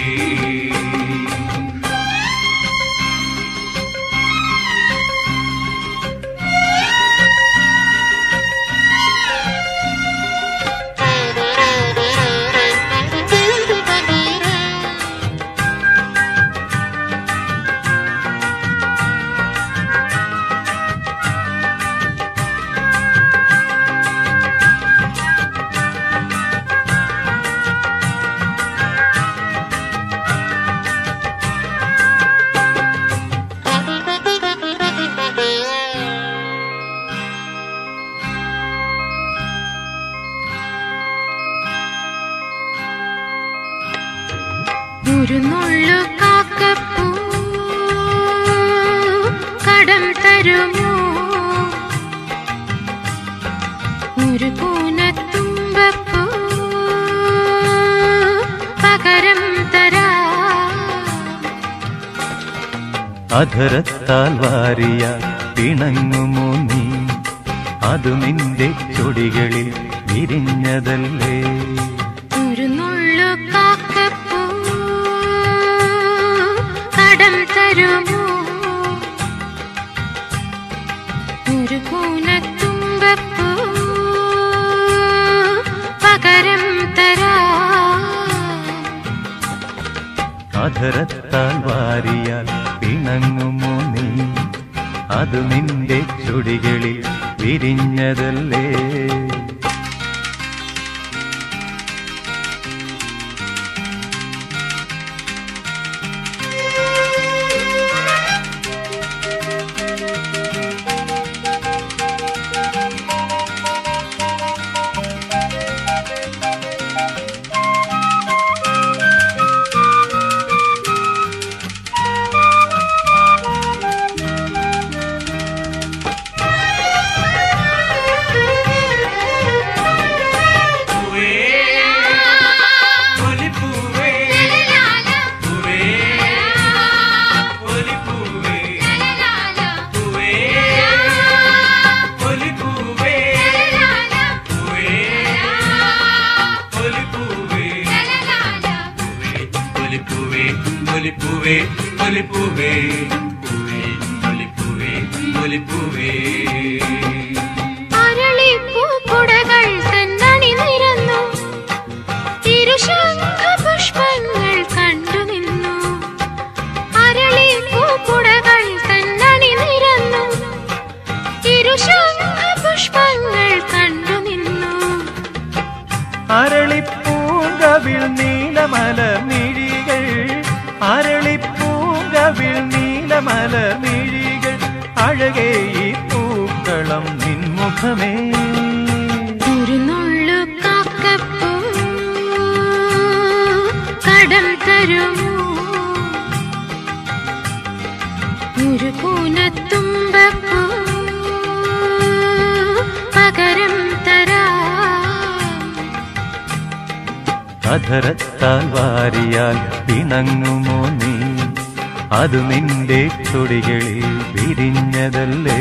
ഒരു നുള്ളു കാക്കപ്പൂ കടം തരുമോ ഒരു കൂനത്തുമ്പപ്പൂ പകരം തരാ അധരത്താൽ വാരിയ പിണങ്ങുമോ നീ അതു നിന്റെ ചൊടികളിൽ വിരിഞ്ഞതല്ലേ ഒരു നുള്ളു കാക്കപ്പൂ കടം തരുമോ ഒരു കൂനത്തുമ്പപ്പൂ പകരം തരാ അധരത്താൽ വാരിയാൽ പിണങ്ങുമോ നീ അതു നിന്റെ ചുടികളിൽ വിരിഞ്ഞതല്ലേ പൂവേ പൊലിപ്പൂവേ പൂവേ പൊലിപ്പൂവേ പൂവേ പൊലിപ്പൂവേ പൂവേ പൊലിപ്പൂവേ പൊലിപ്പൂവേ പൊലിപ്പൂവേ പൊലിപ്പൂവേ പൂവേ പൊലിപ്പൂവേ പൊലിപ്പൂവേ അരളിപ്പൂക്കുടകൾ തന്നണി നിരന്നു തിരുശംഖ പുഷ്പങ്ങൾ കണ്ടു നിന്നു അരളിപ്പൂക്കുടകൾ തന്നണി നിരന്നു തിരുശംഖ പുഷ്പങ്ങൾ കണ്ടു നിന്നു അരളിപ്പൂങ്കവിൾ നീലമല മിഴികൾ അരളിപ്പൂങ്കവിൾ നീലമല മിഴികൾ അഴകേ ഈ പൂക്കളം നിൻമുഖമേ ഒരു നുള്ളു കാക്കപ്പൂ കടം തരുമോ ഒരു കൂനത്തുമ്പപ്പൂ പകരം തരാ അധരത്താൽ വാരിയാൽ പിണങ്ങുമോ നീ അതു നിന്റെ ചൊടികളിൽ വിരിഞ്ഞതല്ലേ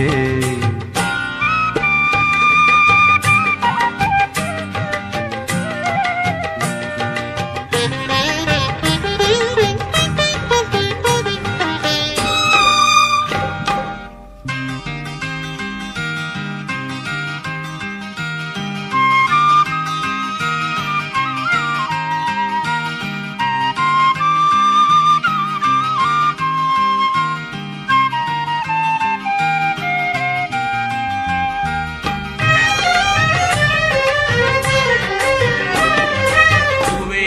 പൂവേ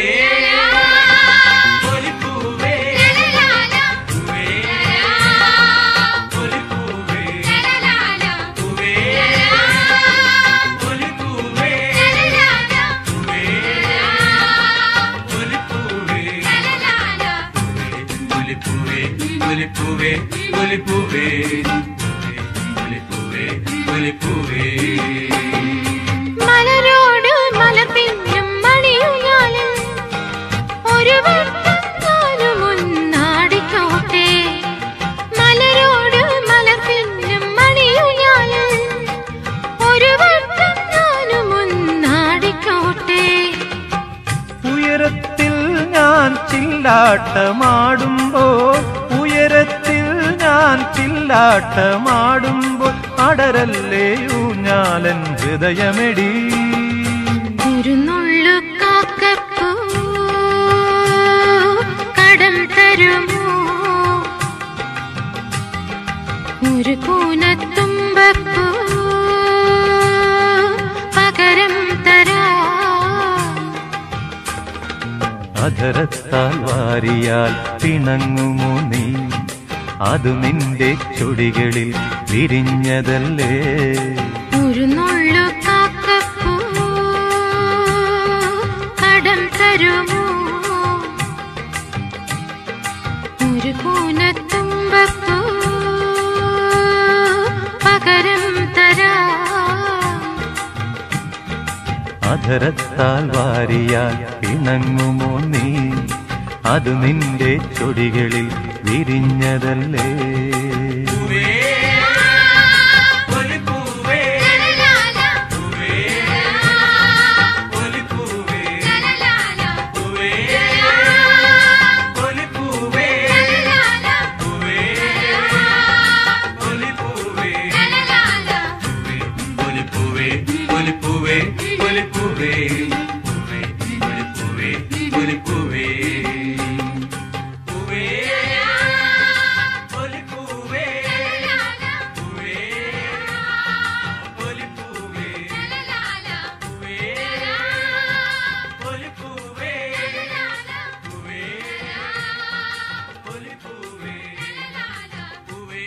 പൊലിപ്പൂവേ പൂവേ പൊലിപ്പൂവേ പൂവേ പൊലിപ്പൂവേ പൂവേ പൊലിപ്പൂവേ പൊലിപ്പൂവേ പൊലിപ്പൂവേ പൊലിപ്പൂവേ പൊലിപ്പൂവേ പൊലിപ്പൂവേ മലരോട് മലർ പിന്നും മണിയുയാലും ഒരു വട്ടം ഞാനും ഒന്നാടിക്കോട്ടെ മലരോട് മലർ പിന്നും മണിയുയാലും ഒരു വട്ടം ഞാനും ഒന്നാടിക്കോട്ടെ ഉയരത്തിൽ ഞാൻ ഞാൻ ചില്ലാട്ടമാടുമ്പോൾ ഉയരത്തിൽ ഞാൻ ചില്ലാട്ടമാടുമ്പോൾ അടരല്ലേ ഊഞ്ഞാലൻ ഹൃദയമെടി ഒരു നുള്ളു കാക്കപ്പൂ കടം തരുമോ ഒരു കൂനത്തുമ്പപ്പൂ പകരം തരാം അധരത്താൽ വാരിയാൽ പിണങ്ങുമോ നീ അത് നിന്റെ ചുടികളിൽ വിരിഞ്ഞതല്ലേ ഒരു നുള്ളു കാക്കപ്പൂ കടം തരുമോ ഒരു കൂനത്തുമ്പപ്പൂ പകരം തരാം അധരത്താൽ വാരിയാൽ പിണങ്ങുമോ നീ അത് നിന്റെ ചൊടികളിൽ വിരിഞ്ഞതല്ലേ ഒലിപ്പൂവേ പൂവേ ഒലിപ്പൂവേ പൂവേ ഒലിപ്പൂവേ പൂവേ ഒലിപ്പൂവേ ഒലിപ്പൂവേ ഒലിപ്പൂവേ ഒലിപ്പൂവേ പൂവേ ഒലിപ്പൂവേ ഒലിപ്പൂവേ പൂവേ ഒലിപ്പൂവേ പൂവേ ഒലിപ്പൂവേ പൂവേ ഒലിപ്പൂവേ പൂവേ ഒലിപ്പൂവേ പൂവേ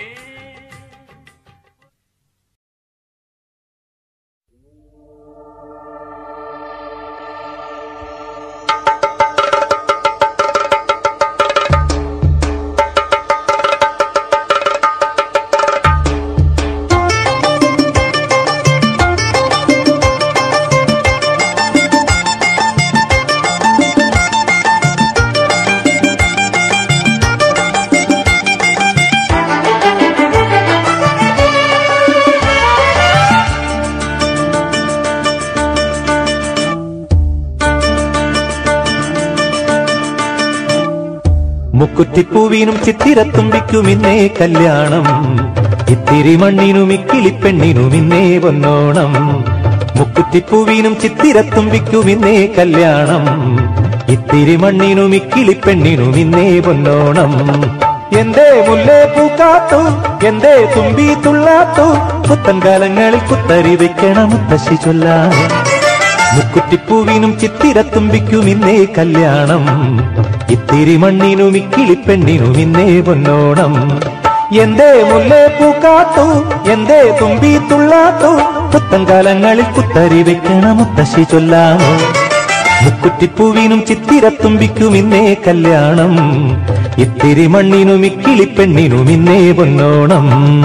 മുക്കുറ്റിപ്പൂവിനും ചിത്തിരത്തുമ്പിക്കും ഇന്നേ കല്യാണം ഇത്തിരി മണ്ണിനും ഇക്കിളിപ്പെണ്ണിനും ഇന്നേ പൊന്നോണം മുക്കുറ്റിപ്പൂവിനും ചിത്തിരത്തുമ്പിക്കും ഇന്നേ കല്യാണം ഇത്തിരി മണ്ണിനും ഇക്കിളിപ്പെണ്ണിനും ഇന്നേ പൊന്നോണം എന്തേ മുല്ലേ പൂക്കാത്തു എന്തേ തുമ്പി തുള്ളാത്തു പുത്തൻ കാലങ്ങളിൽ കുത്തരി വെക്കണം മുത്തശ്ശി ചൊല്ലാം മുക്കുറ്റിപ്പൂവിനും ചിത്തിരത്തുമ്പിക്കും ഇന്നേ കല്യാണം ഇത്തിരി മണ്ണിനും ഇക്കിളിപ്പെണ്ണിനും ഇന്നേ പൊന്നോണം എന്തേ മുല്ലേ പൂക്കാത്തു എന്തേ തുമ്പി തുള്ളാത്തു പുത്തൻ കാലങ്ങളിൽ കുത്തരി വെക്കണം മുത്തശ്ശി ചൊല്ലാമോ മുക്കുറ്റിപ്പൂവിനും ചിത്തിരത്തുമ്പിക്കും ഇന്നേ കല്യാണം ഇത്തിരി മണ്ണിനും ഇക്കിളിപ്പെണ്ണിനും ഇന്നേ പൊന്നോണം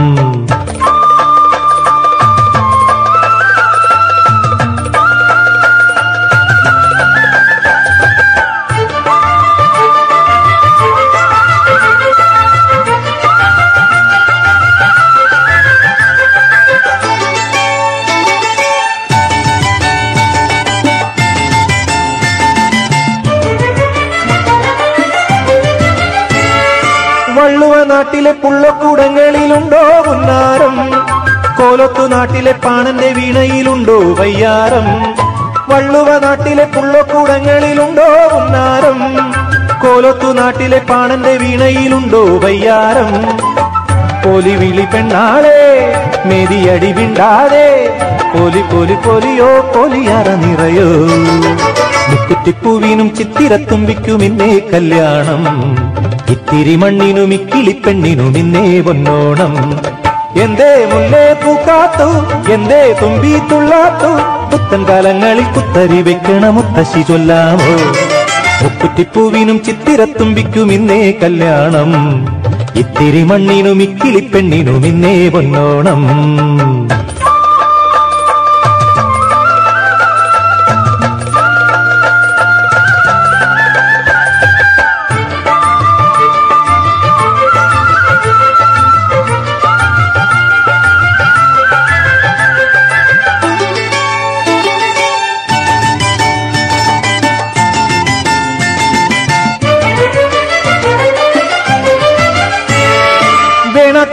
വള്ളുവ നാട്ടിലെ പുള്ളക്കൂടങ്ങളിലുണ്ടോ പുന്നാരം കോലത്തു നാട്ടിലെ പാണന്റെ വീണയിലുണ്ടോ വയ്യാരം വള്ളുവ നാട്ടിലെ പുള്ളക്കൂടങ്ങളിലുണ്ടോ പുന്നാരം കോലത്തു നാട്ടിലെ പാണന്റെ വീണയിലുണ്ടോ വയ്യാരം പോലി വിളി പെണ്ണാളെ മെതിയടി വിണ്ടാതെ പോലി പോലി പോലിയോ പോലിയാറ നിറയോ മുക്കുറ്റിപ്പൂവിനും ചിത്തിരത്തുമ്പിക്കും ഇന്നേ കല്യാണം ഇത്തിരി മണ്ണിനും ഇക്കിളിപ്പെണ്ണിനും ഇന്നേ പൊന്നോണം എന്തേ മുല്ലേ പൂക്കാത്തു എന്തേ തുമ്പി തുള്ളാത്തു പുത്തൻ കാലങ്ങളിൽ കുത്തരി വെക്കണ മുത്തശ്ശി ചൊല്ലാമോ മുക്കുറ്റിപ്പൂവിനും ചിത്തിരത്തുമ്പിക്കും ഇന്നേ കല്യാണം ഇത്തിരി മണ്ണിനും ഇക്കിളിപ്പെണ്ണിനും ഇന്നേ പൊന്നോണം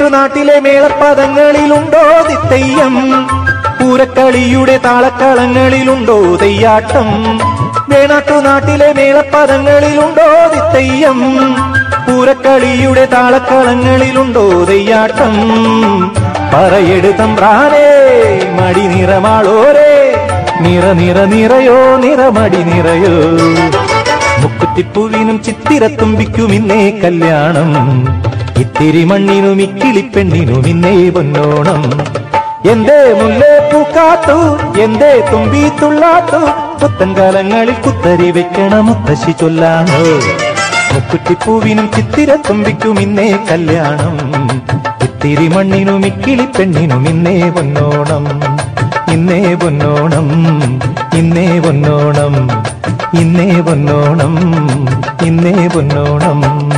വേണാട്ടുനാട്ടിലെ മേളപ്പദങ്ങളിലുണ്ടോ തിത്തയ്യം പൂരക്കളിയുടെ താളക്കളങ്ങളിലുണ്ടോ തെയ്യാട്ടം വേണാട്ടുനാട്ടിലെ മേളപ്പദങ്ങളിലുണ്ടോ തിത്തയ്യം പൂരക്കളിയുടെ താളക്കളങ്ങളിലുണ്ടോ തെയ്യാട്ടം പറയെടുത്തമ്പ്രാനേ മടി നിറമാളോരേ നിറ നിറ നിറയോ നിറമടി നിറയോ മുക്കുത്തിപ്പൂവിനും ചിത്തിരത്തുമ്പിക്കും ഇന്നേ കല്യാണം ഇത്തിരി മണ്ണിനും ഇക്കിളിപ്പെണ്ണിനും ഇന്നേ പൊന്നോണം എന്തേ മുല്ലേ പൂക്കാത്തു എന്തേ തുമ്പി തുള്ളാത്തു പുത്തൻകാലങ്ങളിൽ കുത്തരി വെക്കണ മുത്തശ്ശി ചൊല്ലാണോ മുക്കുറ്റിപ്പൂവിനും ചിത്തിരത്തുമ്പിക്കും ഇന്നേ കല്യാണം ഇത്തിരി മണ്ണിനും ഇക്കിളിപ്പെണ്ണിനും ഇന്നേ പൊന്നോണം ഇന്നേ പൊന്നോണം ഇന്നേ പൊന്നോണം ഇന്നേ പൊന്നോണം ഇന്നേ പൊന്നോണം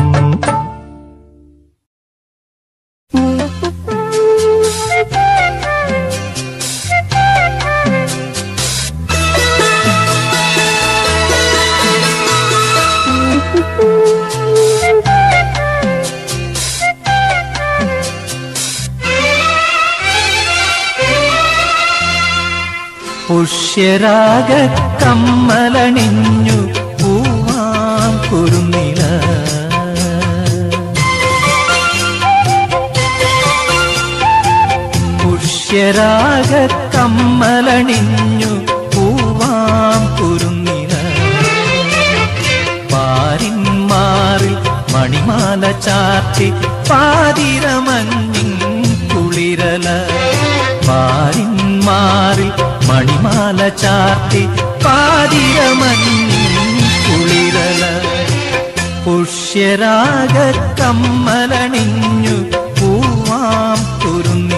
പുഷ്യരാഗ കമ്മലണിഞ്ഞു പൂവാം കുറുനില പുഷ്യരാഗ കമ്മലണിഞ്ഞു പൂവാം കുറുനില പാരിന്മാറിൽ മണിമാല ചാർത്തി പാതിരമഞ്ഞിൻ കുളിരല പാരിന്മാറിൽ മണിമാല ചാർത്തി പാതിരമഞ്ഞിൻ കുളിരല പുഷ്യരാഗ കമ്മലണിഞ്ഞു പൂവാം കുറുനില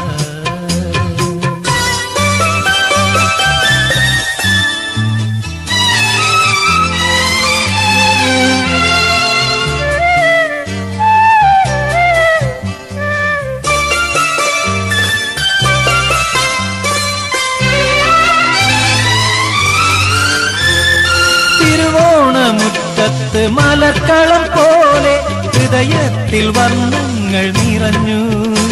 തിരുവോണമുറ്റത്ത് മലക്കളം പോലെ ഹൃദയത്തിൽ വർണ്ണങ്ങൾ നിറഞ്ഞു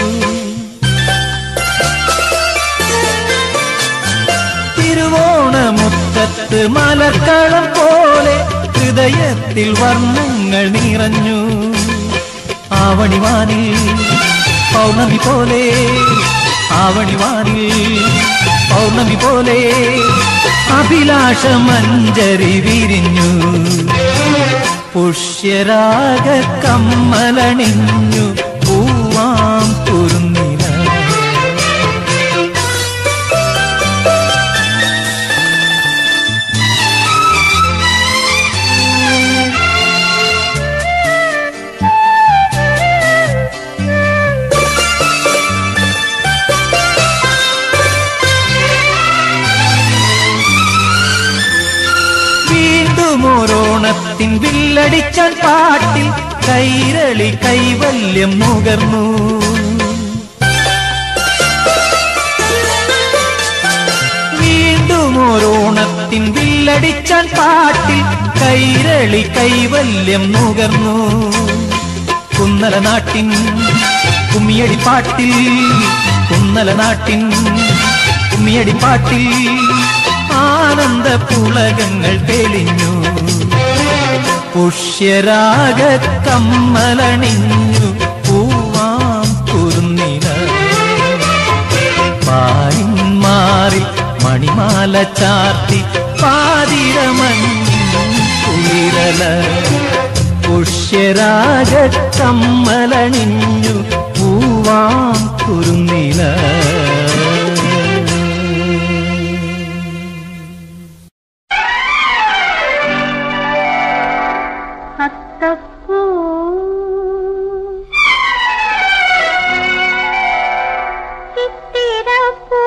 തിരുവോണമുറ്റത്ത് മലക്കളം പോലെ ഹൃദയത്തിൽ വർണ്ണങ്ങൾ നിറഞ്ഞു ആവണിവാനിൽ പൗർണമി പോലെ ആവണിവാനിൽ പൗർണമി പോലെ അഭിലാഷമഞ്ജരി വിരിഞ്ഞു പുഷ്യരാഗ കമ്മലണിഞ്ഞു പൂവാം കുറുന്നില വീണ്ടും ഓരോണത്തിൻ വില്ലടിച്ചാൽ പാട്ടിൽ കൈരളി കൈവല്യം നുകർന്നു വീണ്ടും ഓരോണത്തിൻ വില്ലടിച്ചാൽ പാട്ടിൽ കൈരളി കൈവല്യം നുകർന്നു കുന്നല നാട്ടിൻ കുമ്മിയടി പാട്ടിൽ കുന്നല നാട്ടിൻ കുമ്മിയടി പാട്ടിൽ ആനന്ദ പുളകങ്ങൾ തെളിഞ്ഞു പുഷ്യരാഗ കമ്മലണിഞ്ഞു പൂവാം കുറുന്നില പാരിന്മാറിൽ മണിമാല ചാർത്തി പാതിരമഞ്ഞും കുളിരല പുഷ്യരാഗ കമ്മലണിഞ്ഞു പൂവാം കുറുന്നില അത്തപ്പൂ ചിത്തിരപ്പൂ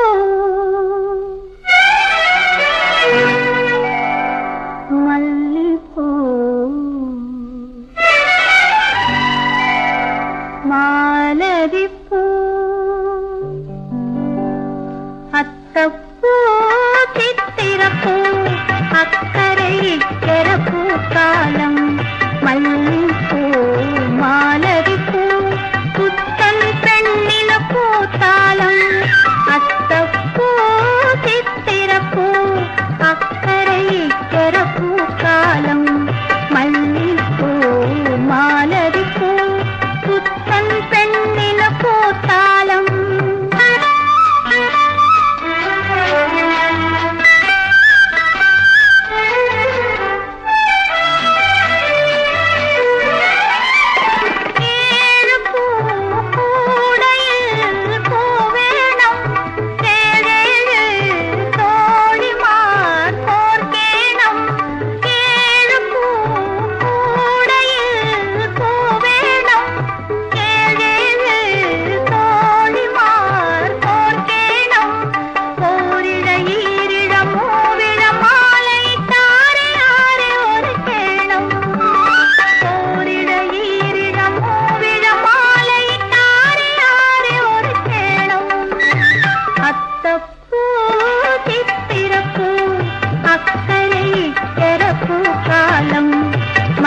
മല്ലിപ്പൂ മാലരിപ്പൂ അത്തപ്പൂ ചിത്തിരപ്പൂ അക്കരയിക്കര പൂക്കാലം മല്ലിപ്പൂ മാലരിപ്പൂ പുത്തൻ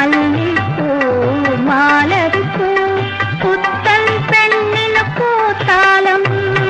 മല്ലിപ്പൂ മാലരിപ്പൂ പുത്തൻ പെണ്ണിന് പൂത്താലം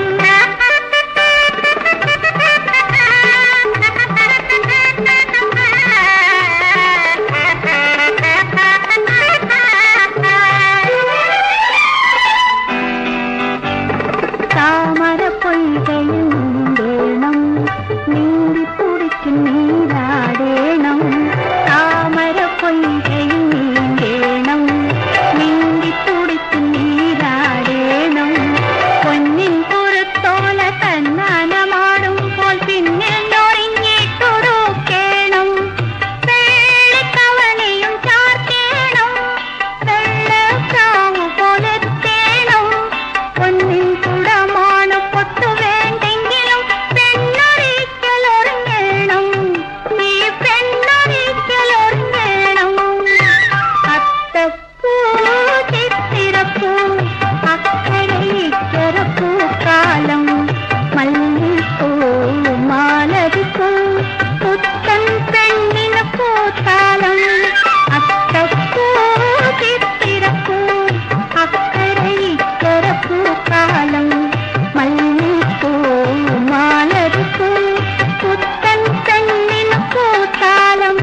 താമര പൊയ്കയും വേണം നീന്തി കുടിച്ച് നീരാടേണം താമര പൊയ്കയും വേണം നീന്തി കുടിച്ച് നീരാടേണം പൊന്നിൻ പുറത്തോല തന്നാനമാടുമ്പോൾ പിന്നിൽ ഞൊറിഞ്ഞിട്ടുടുക്കേണം വെള്ളിക്കവണയും ചാർത്തേണം വെള്ളക്കാവ് പോലെത്തേണം പൊന്നിൻ കുടമാണ് പൊട്ടു വേണ്ടെങ്കിലും പെണ്ണൊരിക്കലൊരുങ്ങേണം ഈ പെണ്ണൊരിക്കലൊരുങ്ങേണം അത്തപ്പൂ ചിത്തിരപ്പൂ അക്കരയിക്കരപ്പൂ കാലം മല്ലിപ്പൂ മാലരിപ്പൂ പുത്തൻ പെണ്ണിന് പൂത്താലം അത്തപ്പൂ ചിത്തിരപ്പൂ അക്കരയിക്കരപ്പൂ കാലം മല്ലിപ്പൂ മാലരിപ്പൂ പുത്തൻ പെണ്ണിന് പൂത്താലം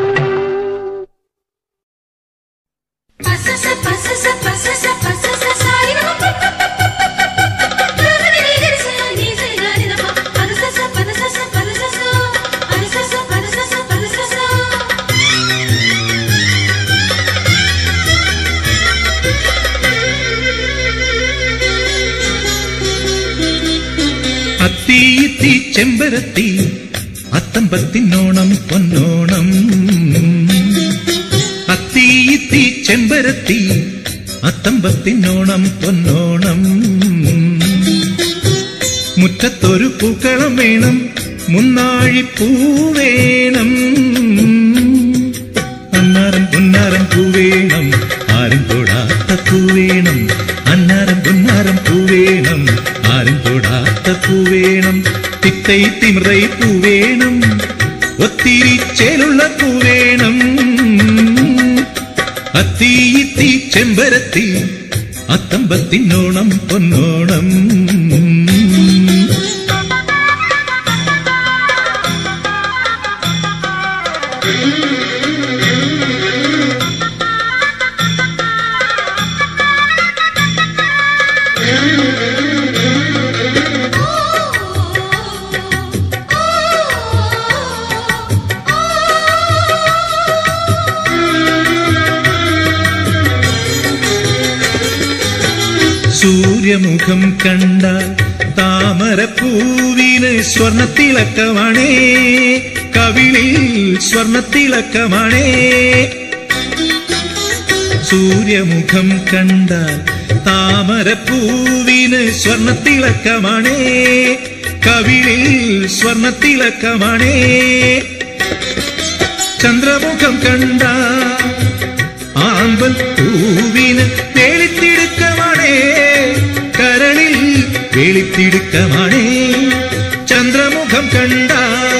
പസസ പസസ പസസ പസസ സായിരോ പദനിരിസ നിസഗരിദപ പദസസ പദസസ പദസസ പദസസ പദസസ പദസസ അത്തീത്തി ചെമ്പരത്തി അത്തമ്പത്തിനോണം പൊന്നോണം അത്തീത്തി ചെമ്പരത്തി അത്തമ്പത്തിനോണം പൊന്നോണം മുറ്റത്തൊരു പൂക്കളം വേണം മുന്നാഴിപ്പൂ വേണം അന്നാരം പൊന്നാരം പൂവേണം ആരും തൊടാത്ത പൂവേണം അന്നാരം പൊന്നാരം പൂവേണം ആരും തൊടാത്ത പൂവേണം തിത്തൈ തിമിറൈ പൂവേണം ഒത്തിരി ചേലുള്ള പൂവേണം അത്തീത്തി ചെമ്പരത്തി അത്തമ്പത്തിനോണം പൊന്നോണം സൂര്യമുഖം കണ്ടാൽ താമരപ്പൂവിന് സ്വർണത്തിളക്കമാണേ കവിളിൽ സ്വർണത്തിളക്കമാണേ സൂര്യമുഖം കണ്ടാൽ താമരപ്പൂവിന് സ്വർണത്തിളക്കമാണേ കവിളിൽ സ്വർണത്തിളക്കമാണേ ചന്ദ്രമുഖം കണ്ടാൽ ആമ്പൽ പൂവിന് വേളിത്തിടുക്കമാണേ കരളിൽ വേളിത്തിടുക്കമാണേ ചന്ദ്രമുഖം കണ്ട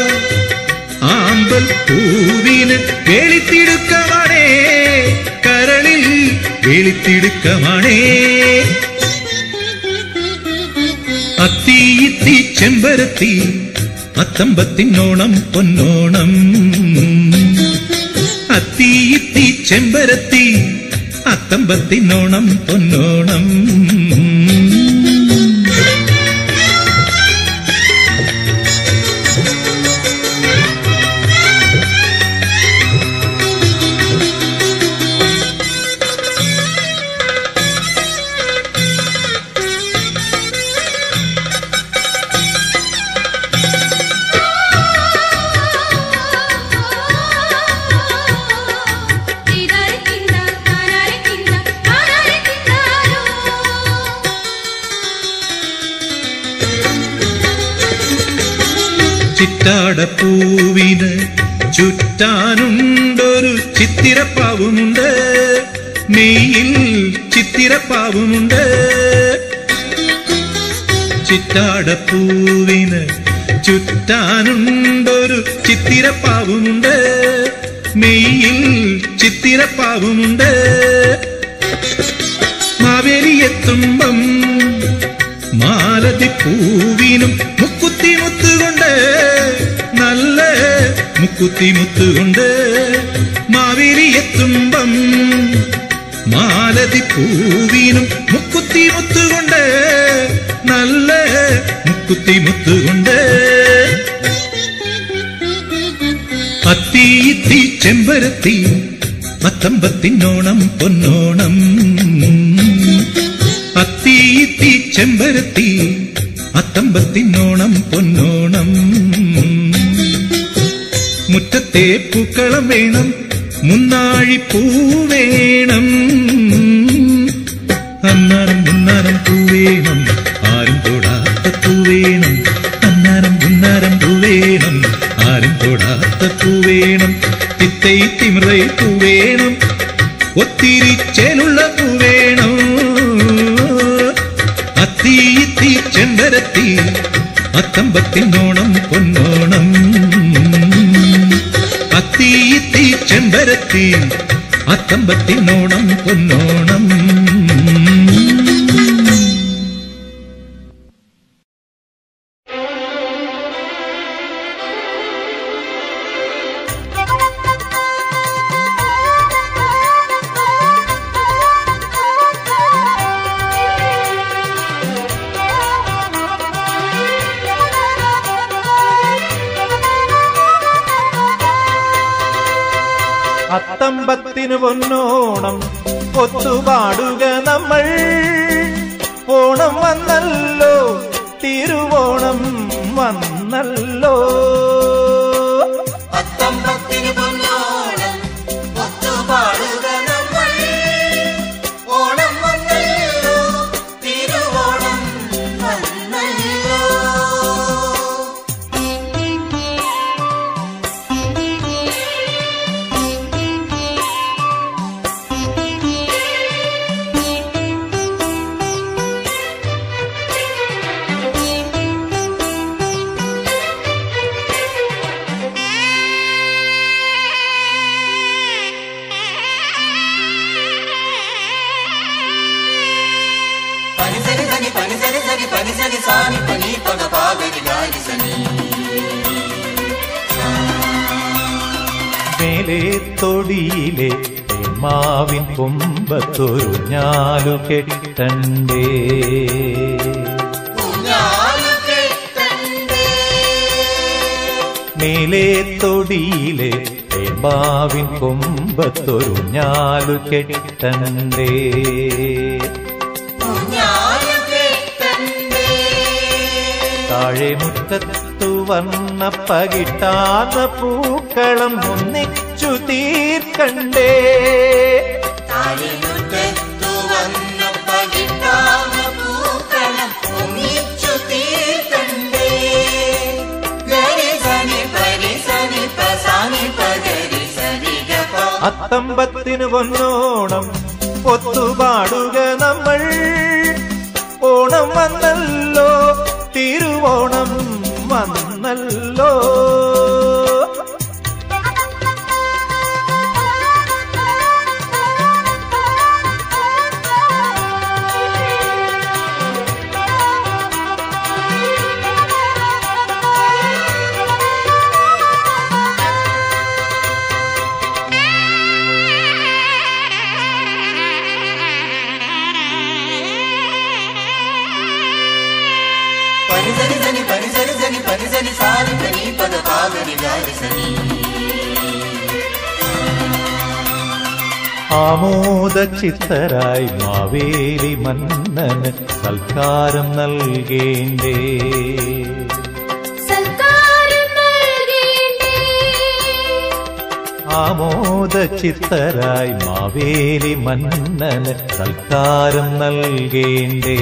ആമ്പൽ പൂവിന് വേളിത്തിടുക്കമാണേ കരളിൽ വേളിത്തിടുക്കമാണേ അത്തീത്തി ചെമ്പരത്തി അത്തമ്പത്തിനോണം പൊന്നോണം അത്തീത്തി ചെമ്പരത്തി അത്തമ്പത്തിനോണം പൊന്നോണം ഇതാരിക്കിണ്ട താനാരിക്കിണ്ട താനാരിക്കിണ്ടാരോ ചിറ്റാടപ്പൂവിന് ചുറ്റാനുണ്ടൊരു ചിത്തിരപ്പാവുമുണ്ട് നെയ്യിൽ ചിത്തിരപ്പാവുമുണ്ട് ചിറ്റാടപ്പൂവിന് ചുറ്റാനുണ്ടൊരു ചിത്തിരപ്പാവുമുണ്ട് മെയ്യിൽ ചിത്തിരപ്പാവുമുണ്ട് മാവേലിയെത്തുമ്പം മാലതി പൂവിനും മുക്കുത്തി മുത്തുകൊണ്ട് നല്ല മുക്കുത്തി മുത്തുകൊണ്ട് മാവേലിയെത്തുമ്പം മാലതി പൂവിനും മുക്കുത്തി മുത്തുകൊണ്ട് നല്ല മുക്കുത്തി മുത്തുകൊണ്ട് അത്തീത്തി ചെമ്പരത്തി അത്തമ്പത്തിനോണം പൊന്നോണം അത്തീത്തി ചെമ്പരത്തി അത്തമ്പത്തിനോണം പൊന്നോണം മുറ്റത്തെ പൂക്കളം വേണം മുന്നാഴി പൂ വേണം അന്നാരം മുന്നാരം പൂ വേണം ആരും തൊടാത്ത പൂ വേണം അന്നാരം മുന്നാരം പൂ വേണം ആരും തൊടാത്ത പൂ വേണം തിത്തൈ തിമിറൈ പൂ വേണം ഒത്തിരി ചേലുള്ള പൂ വേണം അത്തീത്തി ചെമ്പരത്തി അത്തമ്പത്തിനോണം പൊന്നോണം അത്തീത്തി ചെമ്പരത്തി അത്തമ്പത്തിനോണം പൊന്നോണം അത്തമ്പത്തിന് പൊന്നോണം ഒത്തുപാടുക നമ്മൾ ഓണം വന്നല്ലോ തിരുവോണം വന്നല്ലോ അത്തമ്പത്തിന് പൊന്നോണം ഒത്തുപാടുക നമ്മൾ ഓണം വന്നല്ലോ തിരുവോണം വന്നല്ലോ పనిసరి సని పనిసరి సని పనిసరి సాని పని పద పాగరి గారి సని മേലെ തൊടിയിലെ മാവിൻ കൊമ്പത്തൊരു ഞാലു കെട്ടണ്ടേ ഊഞ്ഞാലു കെട്ടണ്ടേ മേലെ തൊടിയിലെ മാവിൻ കൊമ്പത്തൊരു ഞാലു കെട്ടണ്ടേ ഊഞ്ഞാലു കെട്ടണ്ടേ താഴെ മുറ്റത്തു വന്ന പകിട്ടാത്ത പൂക്കളം ഒന്നിച്ചു തീർക്കണ്ടേ താഴിമുറ്റത്തു വന്ന പകിട്ടാന പൂക്കളം ഒന്നിച്ചു തീർക്കണ്ടേ ഗരി സനി പരി സനി പസാനി പഗരി സരി ഗപ അത്തമ്പത്തിന് പൊന്നോണം ഒത്തുപാടുക നമ്മൾ ഓണം വന്നല്ലോ തിരുവോണം വന്നല്ലോ పనిసరి సని పనిసరి సని పనిసరి సాని పని పద పాగరి గారి సని ആമോദ ചിത്തരായി മാവേലി മന്നന് സൽക്കാരം നൽകേണ്ടേ സൽക്കാരം നൽകേണ്ടേ ആമോദ ചിത്തരായി മാവേലി മന്നന് സൽക്കാരം നൽകേണ്ടേ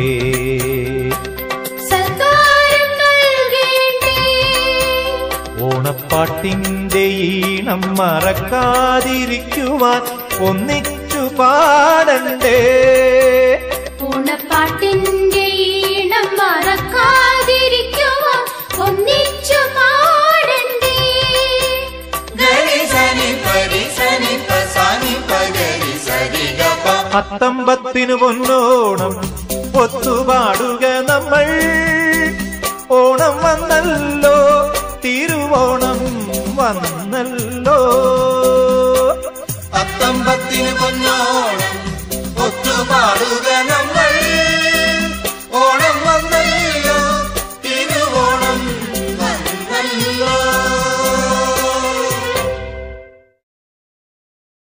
സൽക്കാരം നൽകേണ്ടേ ഓണപ്പാട്ടിന്റെ ഈണം മറക്കാതിരിക്കുവാൻ ഒന്നിച്ചു പാടണ്ടേ ഓണപ്പാട്ടിന്റെ ഈണം മറക്കാതിരിക്കുവാൻ ഒന്നിച്ചു പാടണ്ടേ ഗരി സനി പരി അത്തമ്പത്തിനു പൊന്നോണം ഒത്തുപാടുക നമ്മൾ ഓണം വന്നല്ലോ തിരുവോണം വന്നല്ലോ അത്തം